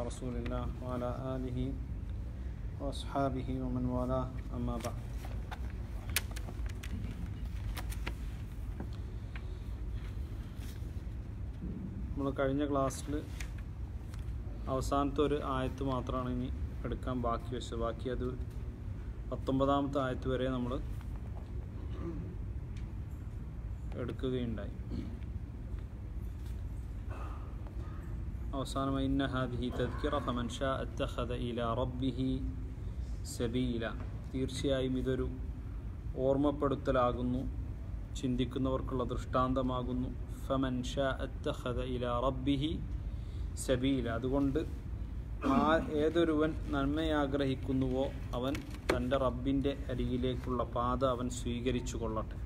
رسول الله وعلى آله وأصحابه ومن والاه أما بعد നമ്മൾ കഴിഞ്ഞ ക്ലാസ്സിൽ അവസാനത്തെ ഒരു ആയത്ത് മാത്രമാണ് ഇനി എടുക്കാൻ ബാക്കി വെച്ചത് ബാക്കി അത് പത്തൊമ്പതാമത്തെ ആയത്ത് വരെ നമ്മൾ എടുക്കുകയുണ്ടായി അവസാനമായി ഇന്ന ഹാദിഹി തദ്കിറ ഫമൻ ഷാ അത്തഖദ ഇല റബ്ബിഹി സബീല തീർച്ചയായും ഇതൊരു ഓർമ്മപ്പെടുത്തലാകുന്നു ചിന്തിക്കുന്നവർക്കുള്ള ദൃഷ്ടാന്തമാകുന്നു ഫമൻ ഷാ അത്തഖദ ഇല റബ്ബിഹി സബീല അതുകൊണ്ട് ആ ഏതൊരുവൻ നന്മയാഗ്രഹിക്കുന്നുവോ അവൻ തൻ്റെ റബ്ബിൻ്റെ അരികിലേക്കുള്ള പാത അവൻ സ്വീകരിച്ചു കൊള്ളട്ടെ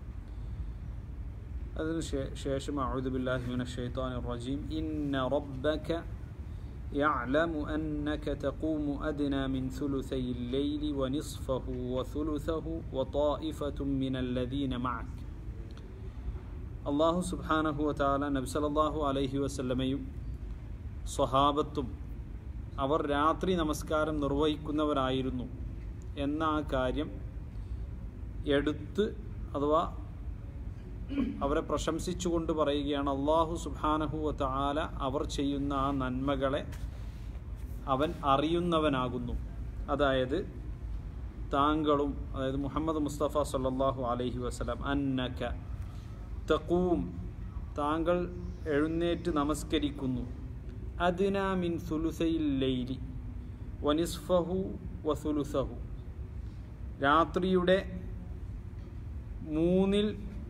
അതിന് ശേഷം അഊദു ബില്ലാഹി മിനശ് ശൈത്വാനിർ റജീം ഇന്ന റബ്ബക يعلم أنك تقوم أدنى من ثلثي الليل ونصفه وثلثه وطائفة من الذين معك അള്ളാഹു സുബ്ഹാനഹു വതാല നബി സല്ലല്ലാഹു അലൈഹി വസല്ലമയും സ്വഹാബത്തും അവർ രാത്രി നമസ്കാരം നിർവഹിക്കുന്നവരായിരുന്നു എന്ന ആ കാര്യം എടുത്ത് അഥവാ അവരെ പ്രശംസിച്ചുകൊണ്ട് പറയുകയാണ് അള്ളാഹു സുബാനഹു താല അവർ ചെയ്യുന്ന ആ നന്മകളെ അവൻ അറിയുന്നവനാകുന്നു അതായത് താങ്കളും അതായത് മുഹമ്മദ് മുസ്തഫ സല്ലാഹു അലൈഹി വസ്ലാം അന്നക തക്കൂം താങ്കൾ എഴുന്നേറ്റ് നമസ്കരിക്കുന്നു അദിന മിൻ സുലുസയിൽ ലൈലി വനിസ്ഫഹു വസുലുസഹു രാത്രിയുടെ മൂന്നിൽ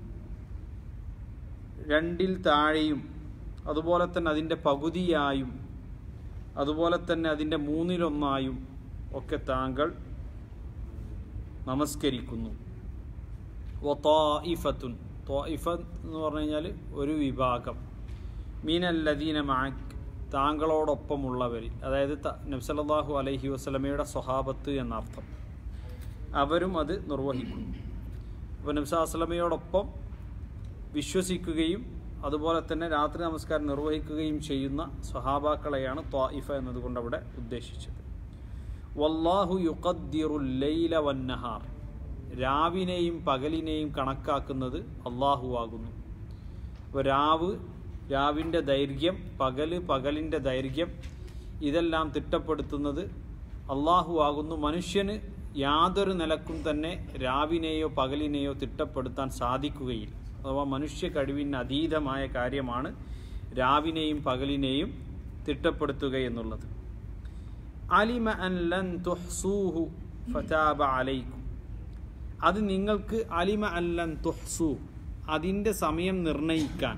രണ്ടിൽ താഴെയും അതുപോലെ തന്നെ അതിൻ്റെ പകുതിയായും അതുപോലെ തന്നെ അതിൻ്റെ മൂന്നിലൊന്നായും ഒക്കെ താങ്കൾ നമസ്കരിക്കുന്നു ഒത്തായിഫത്തുൻ ത്വായിഫ എന്ന് പറഞ്ഞു കഴിഞ്ഞാൽ ഒരു വിഭാഗം മീനല്ലദീന മാക് താങ്കളോടൊപ്പമുള്ളവർ അതായത് നബ്സല്ലാഹു അലൈഹി വസ്ലമയുടെ സ്വഹാബത്ത് എന്നർത്ഥം അവരും അത് നിർവഹിക്കുന്നു അപ്പോൾ നബ്സാസ്ലമയോടൊപ്പം വിശ്വസിക്കുകയും അതുപോലെ തന്നെ രാത്രി നമസ്കാരം നിർവഹിക്കുകയും ചെയ്യുന്ന സ്വഹാബാക്കളെയാണ് ത്വായിഫ എന്നതുകൊണ്ട് അവിടെ ഉദ്ദേശിച്ചത് വല്ലാഹു യുഖദ്ദിറുല്ലൈല വന്നഹാർ രാവിനെയും പകലിനെയും കണക്കാക്കുന്നത് അള്ളാഹു ആകുന്നു അപ്പോൾ രാവ് രാവിൻ്റെ ദൈർഘ്യം പകല് പകലിൻ്റെ ദൈർഘ്യം ഇതെല്ലാം തിട്ടപ്പെടുത്തുന്നത് അള്ളാഹു ആകുന്നു മനുഷ്യന് യാതൊരു നിലക്കും തന്നെ രാവിനെയോ പകലിനെയോ തിട്ടപ്പെടുത്താൻ സാധിക്കുകയില്ല അഥവാ മനുഷ്യ കഴിവിന് അതീതമായ കാര്യമാണ് രാവിനെയും പകലിനെയും തിട്ടപ്പെടുത്തുക എന്നുള്ളത് അലിമ അൻ ലൻ തുഹ്സൂഹു ഫതാബ അലൈക്കും അത് നിങ്ങൾക്ക് അലിമ അല്ലൻ തുഹ്സു അതിൻ്റെ സമയം നിർണയിക്കാൻ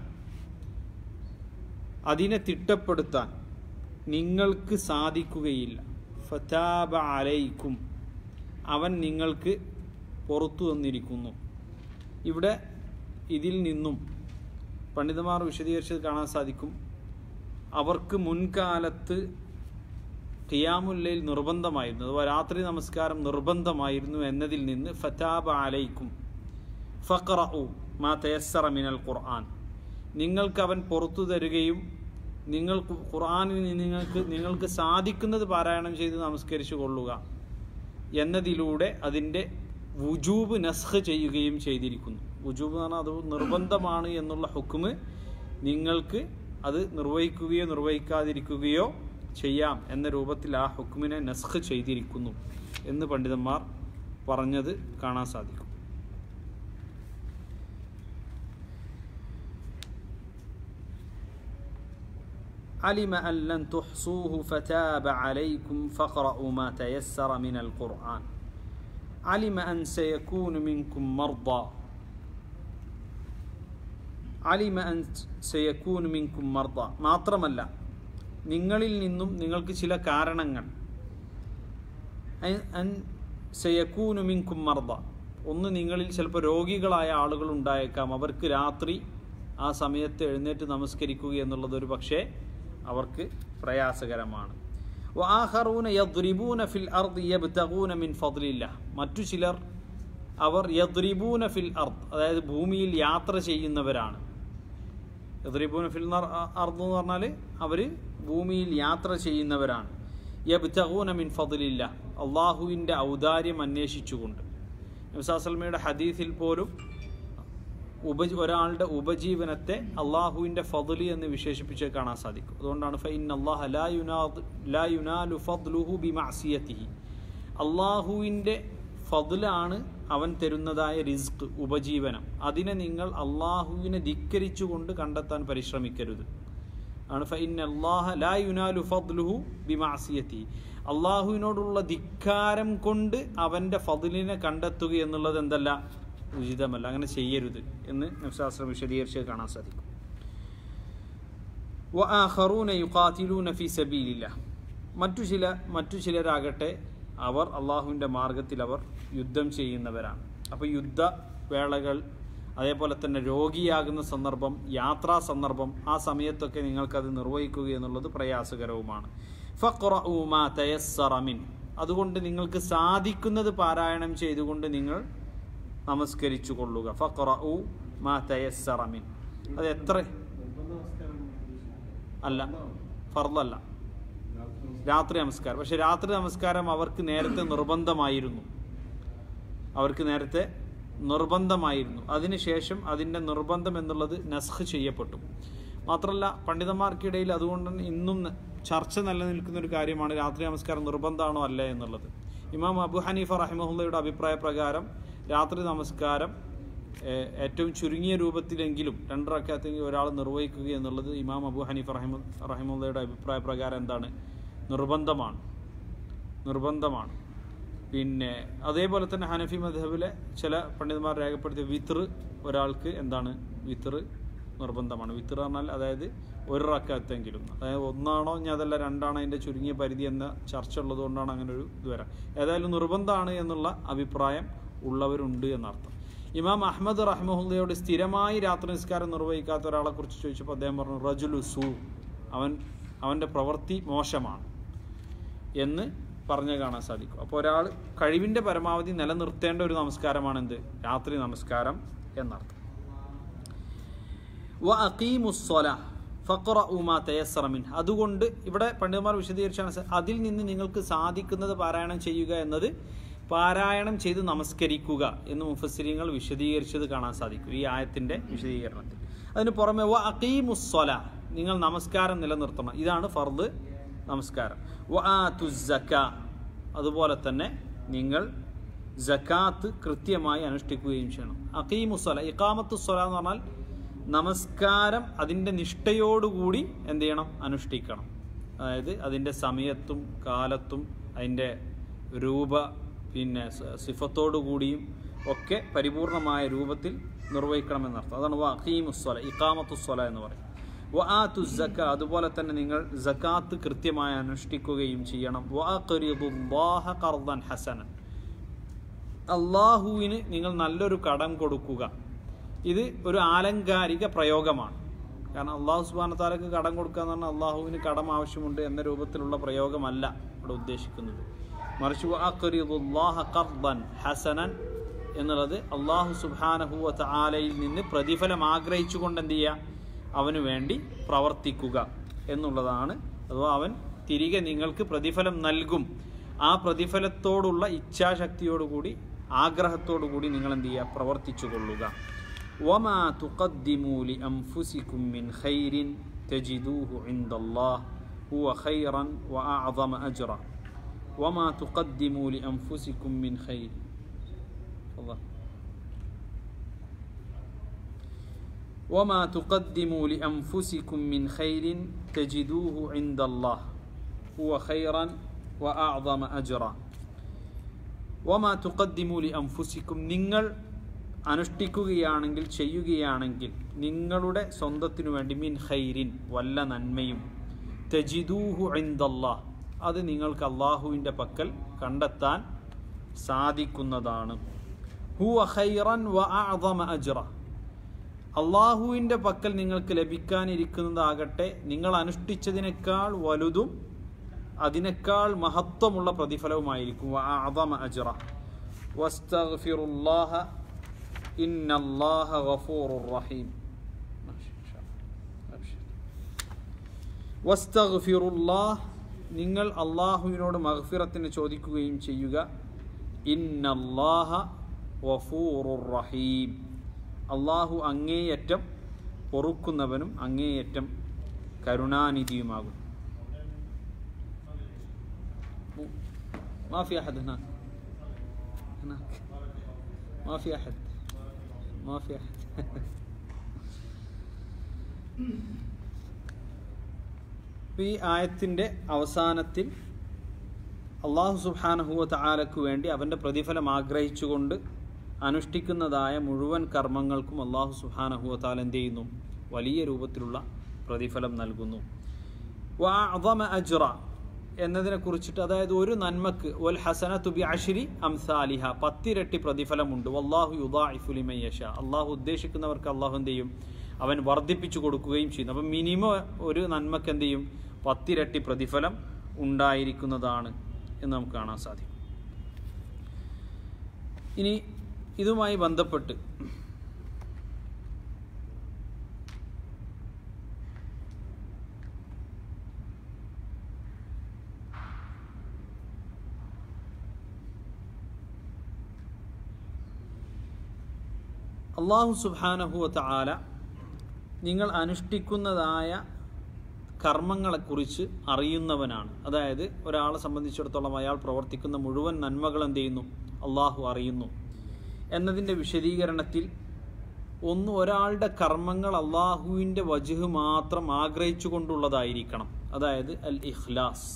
അതിനെ തിട്ടപ്പെടുത്താൻ നിങ്ങൾക്ക് സാധിക്കുകയില്ല ഫതാബ അലൈക്കും അവൻ നിങ്ങൾക്ക് പുറത്തു വന്നിരിക്കുന്നു ഇവിടെ ഇതിൽ നിന്നും പണ്ഡിതന്മാർ വിശദീകരിച്ചത് കാണാൻ സാധിക്കും അവർക്ക് മുൻകാലത്ത് ഖിയാമുല്ലയിൽ നിർബന്ധമായിരുന്നു അഥവാ രാത്രി നമസ്കാരം നിർബന്ധമായിരുന്നു എന്നതിൽ നിന്ന് ഫറ്റാബ അലൈക്കും ഫഖറു മാ തയസ്സറ മിനൽ ഖുർആൻ നിങ്ങൾക്ക് അവൻ പുറത്തു തരുകയും നിങ്ങൾ ഖുർആാനിൽ നിങ്ങൾക്ക് നിങ്ങൾക്ക് സാധിക്കുന്നത് പാരായണം ചെയ്ത് നമസ്കരിച്ചു കൊള്ളുക എന്നതിലൂടെ അതിൻ്റെ വുജൂബ് നസ്ഖ് ചെയ്യുകയും ചെയ്തിരിക്കുന്നു വുജൂബ് എന്ന് പറഞ്ഞാൽ അത് നിർബന്ധമാണ് എന്നുള്ള ഹുക്കുമ് നിങ്ങൾക്ക് അത് നിർവഹിക്കുകയോ നിർവഹിക്കാതിരിക്കുകയോ ചെയ്യാം എന്ന രൂപത്തിൽ ആ ഹുക്കുമിനെ നസ്ഖ് ചെയ്തിരിക്കുന്നു എന്ന് പണ്ഡിതന്മാർ പറഞ്ഞത് കാണാൻ സാധിക്കും علم أن لن تحصوه فتاب عليكم فاقرأوا ما تيسر من القرآن علم أن سيكون منكم مرضى അലിമ അൻ സയക്കൂൻ മിൻകും മർദ മാത്രമല്ല നിങ്ങളിൽ നിന്നും നിങ്ങൾക്ക് ചില കാരണങ്ങൾ അൻ സയക്കൂനു മിൻകും മർദ ഒന്ന് നിങ്ങളിൽ ചിലപ്പോൾ രോഗികളായ ആളുകൾ ഉണ്ടായേക്കാം അവർക്ക് രാത്രി ആ സമയത്ത് എഴുന്നേറ്റ് നമസ്കരിക്കുക എന്നുള്ളത് ഒരു പക്ഷേ അവർക്ക് പ്രയാസകരമാണ് വാഹറൂന യദ്രിബൂന ഫിൽ അർദ് യബ്തഗൂന മിൻ ഫദ്ലില്ല മറ്റു ചിലർ അവർ യദ്രിബൂന ഫിൽ അർദ് അതായത് ഭൂമിയിൽ യാത്ര ചെയ്യുന്നവരാണ് എദ്രീബൂന ഫിൽ നർ അർദ് എന്ന് പറഞ്ഞാൽ അവർ ഭൂമിയിൽ യാത്ര ചെയ്യുന്നവരാണ് യബ്തഗൂന മിൻ ഫضലില്ല അള്ളാഹുവിൻ്റെ ഔദാര്യം അന്വേഷിച്ചുകൊണ്ട് നബ്സാസ്ലമയുടെ ഹദീസിൽ പോലും ഉപജ ഒരാളുടെ ഉപജീവനത്തെ അള്ളാഹുവിൻ്റെ ഫضലി എന്ന് വിശേഷിപ്പിച്ച് കാണാൻ സാധിക്കും അതുകൊണ്ടാണ് ഫൈൻ അള്ളാഹ ലാ യുനാദ് ലാ യുനാലു ഫضലുഹു ബിമഅസിയത്തിഹി അള്ളാഹുവിൻ്റെ ഫضലാണ് അവൻ തരുന്നതായ റിസ്ക് ഉപജീവനം അതിനെ നിങ്ങൾ അള്ളാഹുവിനെ ധിക്കരിച്ചുകൊണ്ട് കണ്ടെത്താൻ പരിശ്രമിക്കരുത് ആണ് ഫൈൻ അള്ളാഹ ലാ യുനാലു ഫضലുഹു ബിമഅസിയത്തിഹി അള്ളാഹുവിനോടുള്ള ധിക്കാരം കൊണ്ട് അവൻ്റെ ഫضലിനെ കണ്ടെത്തുക എന്നുള്ളത് എന്തല്ല ഉചിതമല്ല അങ്ങനെ ചെയ്യരുത് എന്ന് നബ്സാസ്ത്രം വിശദീകരിച്ച് കാണാൻ സാധിക്കും വആഖറൂന യുഖാതിലൂന ഫീ സബീലില്ലാ മറ്റു ചില മറ്റു ചിലരാകട്ടെ അവർ അള്ളാഹുവിൻ്റെ മാർഗത്തിൽ അവർ യുദ്ധം ചെയ്യുന്നവരാണ് അപ്പോൾ യുദ്ധ വേളകൾ അതേപോലെ തന്നെ രോഗിയാകുന്ന സന്ദർഭം യാത്രാ സന്ദർഭം ആ സമയത്തൊക്കെ നിങ്ങൾക്കത് നിർവഹിക്കുക എന്നുള്ളത് പ്രയാസകരവുമാണ് ഫഖ്റഉ മാ തയസ്സറ മിൻ അതുകൊണ്ട് നിങ്ങൾക്ക് സാധിക്കുന്നത് പാരായണം ചെയ്തുകൊണ്ട് നിങ്ങൾ നമസ്കരിച്ചു കൊള്ളുക ഫഖ്റഉ മാ തയസ്സറ മിൻ അത് എത്ര അല്ല ഫർദല്ല രാത്രി നമസ്കാരം പക്ഷെ രാത്രി നമസ്കാരം അവർക്ക് നേരത്തെ നിർബന്ധമായിരുന്നു അവർക്ക് നേരത്തെ നിർബന്ധമായിരുന്നു അതിനുശേഷം അതിൻ്റെ നിർബന്ധം എന്നുള്ളത് നസ്ഖ് ചെയ്യപ്പെട്ടു മാത്രമല്ല പണ്ഡിതന്മാർക്കിടയിൽ അതുകൊണ്ട് തന്നെ ഇന്നും ചർച്ച നിലനിൽക്കുന്ന ഒരു കാര്യമാണ് രാത്രി നമസ്കാരം നിർബന്ധമാണോ അല്ല എന്നുള്ളത് ഇമാം അബു ഹനീഫ റഹിമഹുല്ലയുടെ അഭിപ്രായ പ്രകാരം രാത്രി നമസ്കാരം ഏഹ്, ഏറ്റവും ചുരുങ്ങിയ രൂപത്തിലെങ്കിലും രണ്ട് റക്കാത്തെങ്കിൽ ഒരാൾ നിർവഹിക്കുക എന്നുള്ളത് ഇമാം അബു ഹനീഫ് റഹിമ റഹിമുള്ളയുടെ അഭിപ്രായ പ്രകാരം എന്താണ് നിർബന്ധമാണ് നിർബന്ധമാണ് പിന്നെ അതേപോലെ തന്നെ ഹനഫി മധബിലെ ചില പണ്ഡിതന്മാർ രേഖപ്പെടുത്തിയ വിത്ർ ഒരാൾക്ക് എന്താണ് വിത്ർ നിർബന്ധമാണ് വിത്ർ പറഞ്ഞാൽ അതായത് ഒരു റക്കാത്തെങ്കിലും അതായത് ഒന്നാണോ ഇനി അതല്ല രണ്ടാണോ അതിൻ്റെ ചുരുങ്ങിയ പരിധി എന്ന ചർച്ച ഉള്ളത് കൊണ്ടാണ് അങ്ങനെ ഒരു ഇത് വരാം ഏതായാലും നിർബന്ധമാണ് എന്നുള്ള അഭിപ്രായം ഉള്ളവരുണ്ട് എന്നർത്ഥം ഇമാം അഹമ്മദ് റഹ്മുല്ലയോട് സ്ഥിരമായി രാത്രി നിസ്കാരം നിർവഹിക്കാത്ത ഒരാളെ കുറിച്ച് ചോദിച്ചപ്പോൾ അദ്ദേഹം പറഞ്ഞു റജുലു സു അവൻ അവൻ്റെ പ്രവൃത്തി മോശമാണ് എന്ന് പറഞ്ഞു കാണാൻ സാധിക്കും അപ്പോൾ ഒരാൾ കഴിവിൻ്റെ പരമാവധി നിലനിർത്തേണ്ട ഒരു നമസ്കാരമാണ് എന്ത് രാത്രി നമസ്കാരം എന്നർത്ഥം വ അഖീമുസ്സല ഫഖറഉ മാ തയസ്സറ മിൻ അതുകൊണ്ട് ഇവിടെ പണ്ഡിതന്മാർ വിശദീകരിച്ചാണ് സ- അതിൽ നിന്ന് നിങ്ങൾക്ക് സാധിക്കുന്നത് പാരായണം ചെയ്യുക എന്നത് പാരായണം ചെയ്ത് നമസ്കരിക്കുക എന്ന് മുഫസ്സിരിങ്ങൾ വിശദീകരിച്ചത് കാണാൻ സാധിക്കും ഈ ആയത്തിന്റെ വിശദീകരണത്തിൽ അതിന് പുറമെ വ അഖീമുസ്സല നിങ്ങൾ നമസ്കാരം നിലനിർത്തണം ഇതാണ് ഫർദ് നമസ്കാരം വ ആതു സക്ക അതുപോലെ തന്നെ നിങ്ങൾ ജക്കാത്ത് കൃത്യമായി അനുഷ്ഠിക്കുകയും ചെയ്യണം അഖീമുസ്വല ഇഖാമത്തു സ്വല എന്ന് പറഞ്ഞാൽ നമസ്കാരം അതിൻ്റെ നിഷ്ഠയോടുകൂടി എന്ത് ചെയ്യണം അനുഷ്ഠിക്കണം അതായത് അതിൻ്റെ സമയത്തും കാലത്തും അതിൻ്റെ രൂപ പിന്നെ സ- സിഫത്തോടു കൂടിയും ഒക്കെ പരിപൂർണമായ രൂപത്തിൽ നിർവഹിക്കണമെന്നർത്ഥം അതാണ് വഖീമുസ്വല ഇഖാമത്തുസ്വല എന്ന് പറയും വ ആതു സക്ക അതുപോലെ തന്നെ നിങ്ങൾ സക്കാത്ത് കൃത്യമായി അനുഷ്ഠിക്കുകയും ചെയ്യണം വഅഖ്രിദുല്ലാഹ ഖർദൻ ഹസനൻ അള്ളാഹുവിന് നിങ്ങൾ നല്ലൊരു കടം കൊടുക്കുക ഇത് ഒരു ആലങ്കാരിക പ്രയോഗമാണ് കാരണം അള്ളാഹു സുബാനത്താലക്ക് കടം കൊടുക്കുക എന്ന് പറഞ്ഞാൽ അള്ളാഹുവിന് കടം ആവശ്യമുണ്ട് എന്ന രൂപത്തിലുള്ള പ്രയോഗമല്ല ഇവിടെ ഉദ്ദേശിക്കുന്നത് മറിച്ച് വഅഖ്രിദുല്ലാഹ ഖർദൻ ഹസനൻ എന്നുള്ളത് അള്ളാഹു സുബാനഹുവ ആലയിൽ നിന്ന് പ്രതിഫലം ആഗ്രഹിച്ചുകൊണ്ട് എന്ത് ചെയ്യുക അവന് വേണ്ടി പ്രവർത്തിക്കുക എന്നുള്ളതാണ് അഥവാ അവൻ തിരികെ നിങ്ങൾക്ക് പ്രതിഫലം നൽകും ആ പ്രതിഫലത്തോടുള്ള ഇച്ഛാശക്തിയോടുകൂടി ആഗ്രഹത്തോടുകൂടി നിങ്ങൾ എന്ത് ചെയ്യുക പ്രവർത്തിച്ചു കൊള്ളുക وما تقدموا لأنفسكم من خير تجدوه عند الله هو خيرا وأعظم أجرا وما تقدموا لأنفسكم من خير تفضل وما تقدموا لأنفسكم من خير تجدوه عند الله هو خيرا وأعظم أجرا وما تقدموا لأنفسكم നിങ്ങൾ അനുഷ്ഠിക്കുകയാണെങ്കിൽ ചെയ്യുകയാണെങ്കിൽ നിങ്ങളുടെ സ്വന്തത്തിനു വേണ്ടി മിൻ ഖൈരിൻ വല്ല നന്മയും തജിദൂഹു ഇൻദല്ലാഹ് അത് നിങ്ങൾക്ക് അള്ളാഹുവിൻ്റെ പക്കൽ കണ്ടെത്താൻ സാധിക്കുന്നതാണ് ഹുവ ഖൈറൻ വ അഅദമ അജ്റ അള്ളാഹുവിൻ്റെ പക്കൽ നിങ്ങൾക്ക് ലഭിക്കാനിരിക്കുന്നതാകട്ടെ നിങ്ങൾ അനുഷ്ഠിച്ചതിനേക്കാൾ വലുതും അതിനേക്കാൾ മഹത്വമുള്ള പ്രതിഫലവുമായിരിക്കും വ അഅദമ അജ്റ വസ്തഗ്ഫിറുല്ലാഹ ഇന്നല്ലാഹ ഗഫൂറുർ റഹീം വസ്തഗ്ഫിറുല്ലാഹ് നിങ്ങൾ അള്ളാഹുവിനോട് മഗ്ഫിറത്തിന് ചോദിക്കുകയും ചെയ്യുക ഇന്നല്ലാഹ വഫൂറുർ റഹീം അള്ളാഹു അങ്ങേയറ്റം പൊറുക്കുന്നവനും അങ്ങേയറ്റം കരുണാനിധിയുമാകും ما في أحد هناك هناك ما في أحد ما في أحد ഈ ആയത്തിൻ്റെ അവസാനത്തിൽ അള്ളാഹു സുബാനഹുവ താലക്ക് വേണ്ടി അവൻ്റെ പ്രതിഫലം ആഗ്രഹിച്ചുകൊണ്ട് അനുഷ്ഠിക്കുന്നതായ മുഴുവൻ കർമ്മങ്ങൾക്കും അള്ളാഹു സുബാനഹുവ താല എന്ത് ചെയ്യുന്നു വലിയ രൂപത്തിലുള്ള പ്രതിഫലം നൽകുന്നു വാഅദമ അജ്റ എന്നതിനെ കുറിച്ചിട്ട് അതായത് ഒരു നന്മക്ക് വൽ ഹസന തുബി അഷിരി അംസാലിഹ പത്തിരട്ടി പ്രതിഫലമുണ്ട് വല്ലാഹു യുദാഇഫുലിമൻ യഷ അള്ളാഹു ഉദ്ദേശിക്കുന്നവർക്ക് അള്ളാഹു എന്ത് ചെയ്യും അവൻ വർദ്ധിപ്പിച്ചു കൊടുക്കുകയും ചെയ്യുന്നു അപ്പം മിനിമം ഒരു നന്മക്ക് എന്ത് ചെയ്യും പത്തിരട്ടി പ്രതിഫലം ഉണ്ടായിരിക്കുന്നതാണ് എന്ന് നമുക്ക് കാണാൻ സാധിക്കും ഇനി ഇതുമായി ബന്ധപ്പെട്ട് അള്ളാഹു സുബാനഹുവത്ത ആല നിങ്ങൾ അനുഷ്ഠിക്കുന്നതായ കർമ്മങ്ങളെക്കുറിച്ച് അറിയുന്നവനാണ് അതായത് ഒരാളെ സംബന്ധിച്ചിടത്തോളം അയാൾ പ്രവർത്തിക്കുന്ന മുഴുവൻ നന്മകൾ എന്ത് ചെയ്യുന്നു അള്ളാഹു അറിയുന്നു എന്നതിൻ്റെ വിശദീകരണത്തിൽ ഒന്ന് ഒരാളുടെ കർമ്മങ്ങൾ അള്ളാഹുവിൻ്റെ വജുഹ് മാത്രം ആഗ്രഹിച്ചു കൊണ്ടുള്ളതായിരിക്കണം അതായത് അൽ ഇഖ്ലാസ്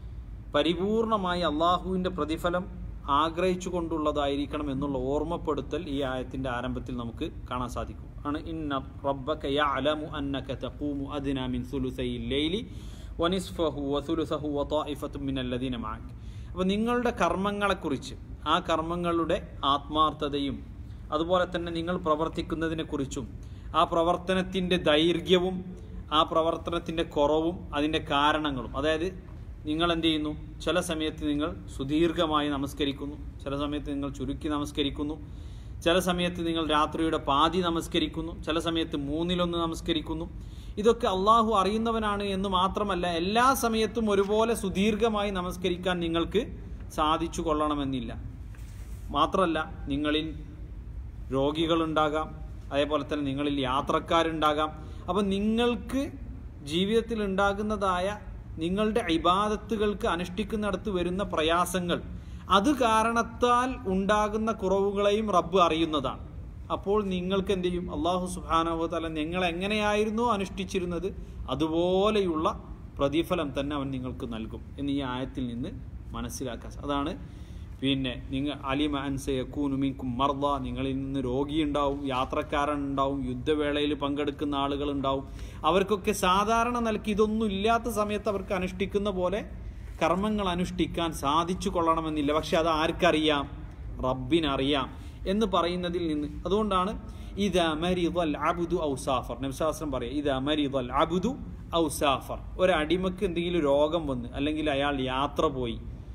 പരിപൂർണമായി അള്ളാഹുവിൻ്റെ പ്രതിഫലം ആഗ്രഹിച്ചു കൊണ്ടുള്ളതായിരിക്കണം എന്നുള്ള ഓർമ്മപ്പെടുത്തൽ ഈ ആയത്തിന്റെ ആരംഭത്തിൽ നമുക്ക് കാണാൻ സാധിക്കും ആണ് ഇന്ന റബ്ബക യഅലമു അന്നക തഖൂമു അദ്നാ മിൻ സുലുസൈൽ ലൈലി വനിസ്ഫഹു വസുലുസഹു വതായിഫത്തും മിനൽ ലദീന മഅക് അപ്പോൾ നിങ്ങളുടെ കർമ്മങ്ങളെക്കുറിച്ച് ആ കർമ്മങ്ങളുടെ ആത്മാർത്ഥതയും അതുപോലെ തന്നെ നിങ്ങൾ പ്രവർത്തിക്കുന്നതിനെക്കുറിച്ചും ആ പ്രവർത്തനത്തിൻ്റെ ദൈർഘ്യവും ആ പ്രവർത്തനത്തിൻ്റെ കുറവും അതിൻ്റെ കാരണങ്ങളും അതായത് നിങ്ങൾ എന്ത് ചെയ്യുന്നു ചില സമയത്ത് നിങ്ങൾ സുദീർഘമായി നമസ്കരിക്കുന്നു ചില സമയത്ത് നിങ്ങൾ ചുരുക്കി നമസ്കരിക്കുന്നു ചില സമയത്ത് നിങ്ങൾ രാത്രിയുടെ പാതി നമസ്കരിക്കുന്നു ചില സമയത്ത് മൂന്നിലൊന്ന് നമസ്കരിക്കുന്നു ഇതൊക്കെ അള്ളാഹു അറിയുന്നവനാണ് എന്ന് മാത്രമല്ല എല്ലാ സമയത്തും ഒരുപോലെ സുദീർഘമായി നമസ്കരിക്കാൻ നിങ്ങൾക്ക് സാധിച്ചു കൊള്ളണമെന്നില്ല മാത്രമല്ല നിങ്ങളിൽ രോഗികളുണ്ടാകാം അതേപോലെ തന്നെ നിങ്ങളിൽ യാത്രക്കാരുണ്ടാകാം അപ്പം നിങ്ങൾക്ക് ജീവിതത്തിൽ ഉണ്ടാകുന്നതായ നിങ്ങളുടെ ഇബാദത്തുകൾക്ക് അനുഷ്ഠിക്കുന്നിടത്ത് വരുന്ന പ്രയാസങ്ങൾ അത് കാരണത്താൽ ഉണ്ടാകുന്ന കുറവുകളെയും റബ്ബ് അറിയുന്നതാണ് അപ്പോൾ നിങ്ങൾക്ക് എന്ത് ചെയ്യും അള്ളാഹു സുബാനഹു തല നിങ്ങൾ എങ്ങനെയായിരുന്നോ അനുഷ്ഠിച്ചിരുന്നത് അതുപോലെയുള്ള പ്രതിഫലം തന്നെ അവൻ നിങ്ങൾക്ക് നൽകും എന്ന് ഈ ആയത്തിൽ നിന്ന് മനസ്സിലാക്കാൻ അതാണ് പിന്നെ നിങ്ങൾ അലിമ അൻസയക്കൂനു മിൻകും മർദ നിങ്ങളിൽ നിന്ന് രോഗിയുണ്ടാവും യാത്രക്കാരനുണ്ടാവും യുദ്ധവേളയിൽ പങ്കെടുക്കുന്ന ആളുകൾ ഉണ്ടാവും അവർക്കൊക്കെ സാധാരണ നിലയ്ക്ക് ഇതൊന്നും ഇല്ലാത്ത സമയത്ത് അവർക്ക് അനുഷ്ഠിക്കുന്ന പോലെ കർമ്മങ്ങൾ അനുഷ്ഠിക്കാൻ സാധിച്ചു കൊള്ളണമെന്നില്ല പക്ഷെ അത് ആർക്കറിയാം റബ്ബിനറിയാം എന്ന് പറയുന്നതിൽ നിന്ന് അതുകൊണ്ടാണ് ഇത് അമരിദൽ അബുദു ഔസാഫർ നബ്സാസ്ത്രം പറയാം ഇത് അമരിദൽ അബുദു ഔസാഫർ ഒരടിമക്ക് എന്തെങ്കിലും രോഗം വന്ന് അല്ലെങ്കിൽ അയാൾ യാത്ര പോയി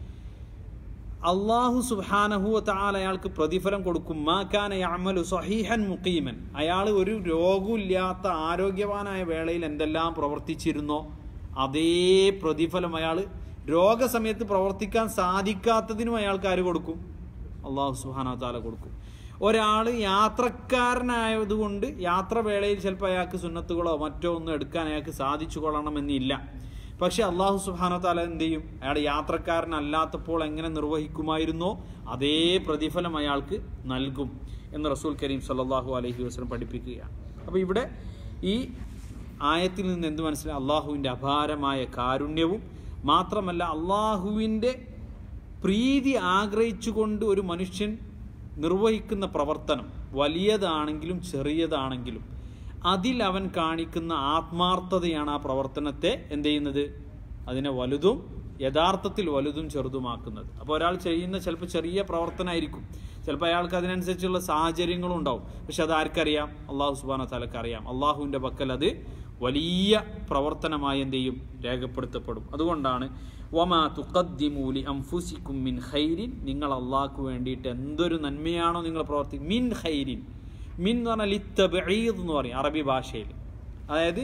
അള്ളാഹു സുബാനഹു താൽ അയാൾക്ക് പ്രതിഫലം കൊടുക്കും മാക്കാന യമലു സഹീഹൻ മുഖീമൻ അയാൾ ഒരു രോഗമില്ലാത്ത ആരോഗ്യവാനായ വേളയിൽ എന്തെല്ലാം പ്രവർത്തിച്ചിരുന്നോ അതേ പ്രതിഫലം അയാൾ രോഗസമയത്ത് പ്രവർത്തിക്കാൻ സാധിക്കാത്തതിനും അയാൾക്ക് ആര് കൊടുക്കും അള്ളാഹു സുബാന താല കൊടുക്കും ഒരാൾ യാത്രക്കാരനായതുകൊണ്ട് യാത്രവേളയിൽ ചിലപ്പോൾ അയാൾക്ക് സുന്നത്തുകളോ മറ്റോ ഒന്നും എടുക്കാൻ അയാൾക്ക് സാധിച്ചു കൊള്ളണമെന്നില്ല പക്ഷെ അള്ളാഹു സുബാനോ താല എന്ത് ചെയ്യും അയാൾ യാത്രക്കാരനല്ലാത്തപ്പോൾ എങ്ങനെ നിർവഹിക്കുമായിരുന്നോ അതേ പ്രതിഫലം അയാൾക്ക് നൽകും എന്ന് റസൂൽ കരീം സല്ലാഹു അലഹി വസ്ലം പഠിപ്പിക്കുകയാണ് അപ്പോൾ ഇവിടെ ഈ ആയത്തിൽ നിന്ന് എന്ത് മനസ്സിലായി അള്ളാഹുവിൻ്റെ അപാരമായ കാരുണ്യവും മാത്രമല്ല അള്ളാഹുവിൻ്റെ പ്രീതി ആഗ്രഹിച്ചുകൊണ്ട് ഒരു മനുഷ്യൻ നിർവഹിക്കുന്ന പ്രവർത്തനം വലിയതാണെങ്കിലും ചെറിയതാണെങ്കിലും അതിൽ അവൻ കാണിക്കുന്ന ആത്മാർത്ഥതയാണ് ആ പ്രവർത്തനത്തെ എന്ത് ചെയ്യുന്നത് അതിനെ വലുതും യഥാർത്ഥത്തിൽ വലുതും ചെറുതുമാക്കുന്നത് അപ്പോൾ ഒരാൾ ചെയ്യുന്ന ചിലപ്പോൾ ചെറിയ പ്രവർത്തനമായിരിക്കും ചിലപ്പോൾ അയാൾക്ക് അതിനനുസരിച്ചുള്ള സാഹചര്യങ്ങളും ഉണ്ടാവും പക്ഷെ അത് ആർക്കറിയാം അള്ളാഹു സുബാന തലക്ക് അറിയാം അള്ളാഹുവിൻ്റെ പക്കൽ അത് വലിയ പ്രവർത്തനമായി എന്ത് ചെയ്യും രേഖപ്പെടുത്തപ്പെടും അതുകൊണ്ടാണ് വമാ തുഖദ്ദിമൂലി അംഫുസിക്കും മിൻ ഖൈരിൻ നിങ്ങൾ അള്ളാഹ്ക്ക് വേണ്ടിയിട്ട് എന്തൊരു നന്മയാണോ നിങ്ങൾ പ്രവർത്തി മിൻ ഖൈരിൻ മിൻ എന്ന് പറഞ്ഞാൽ ലിത്തബീദ് എന്ന് പറയും അറബി ഭാഷയിൽ അതായത്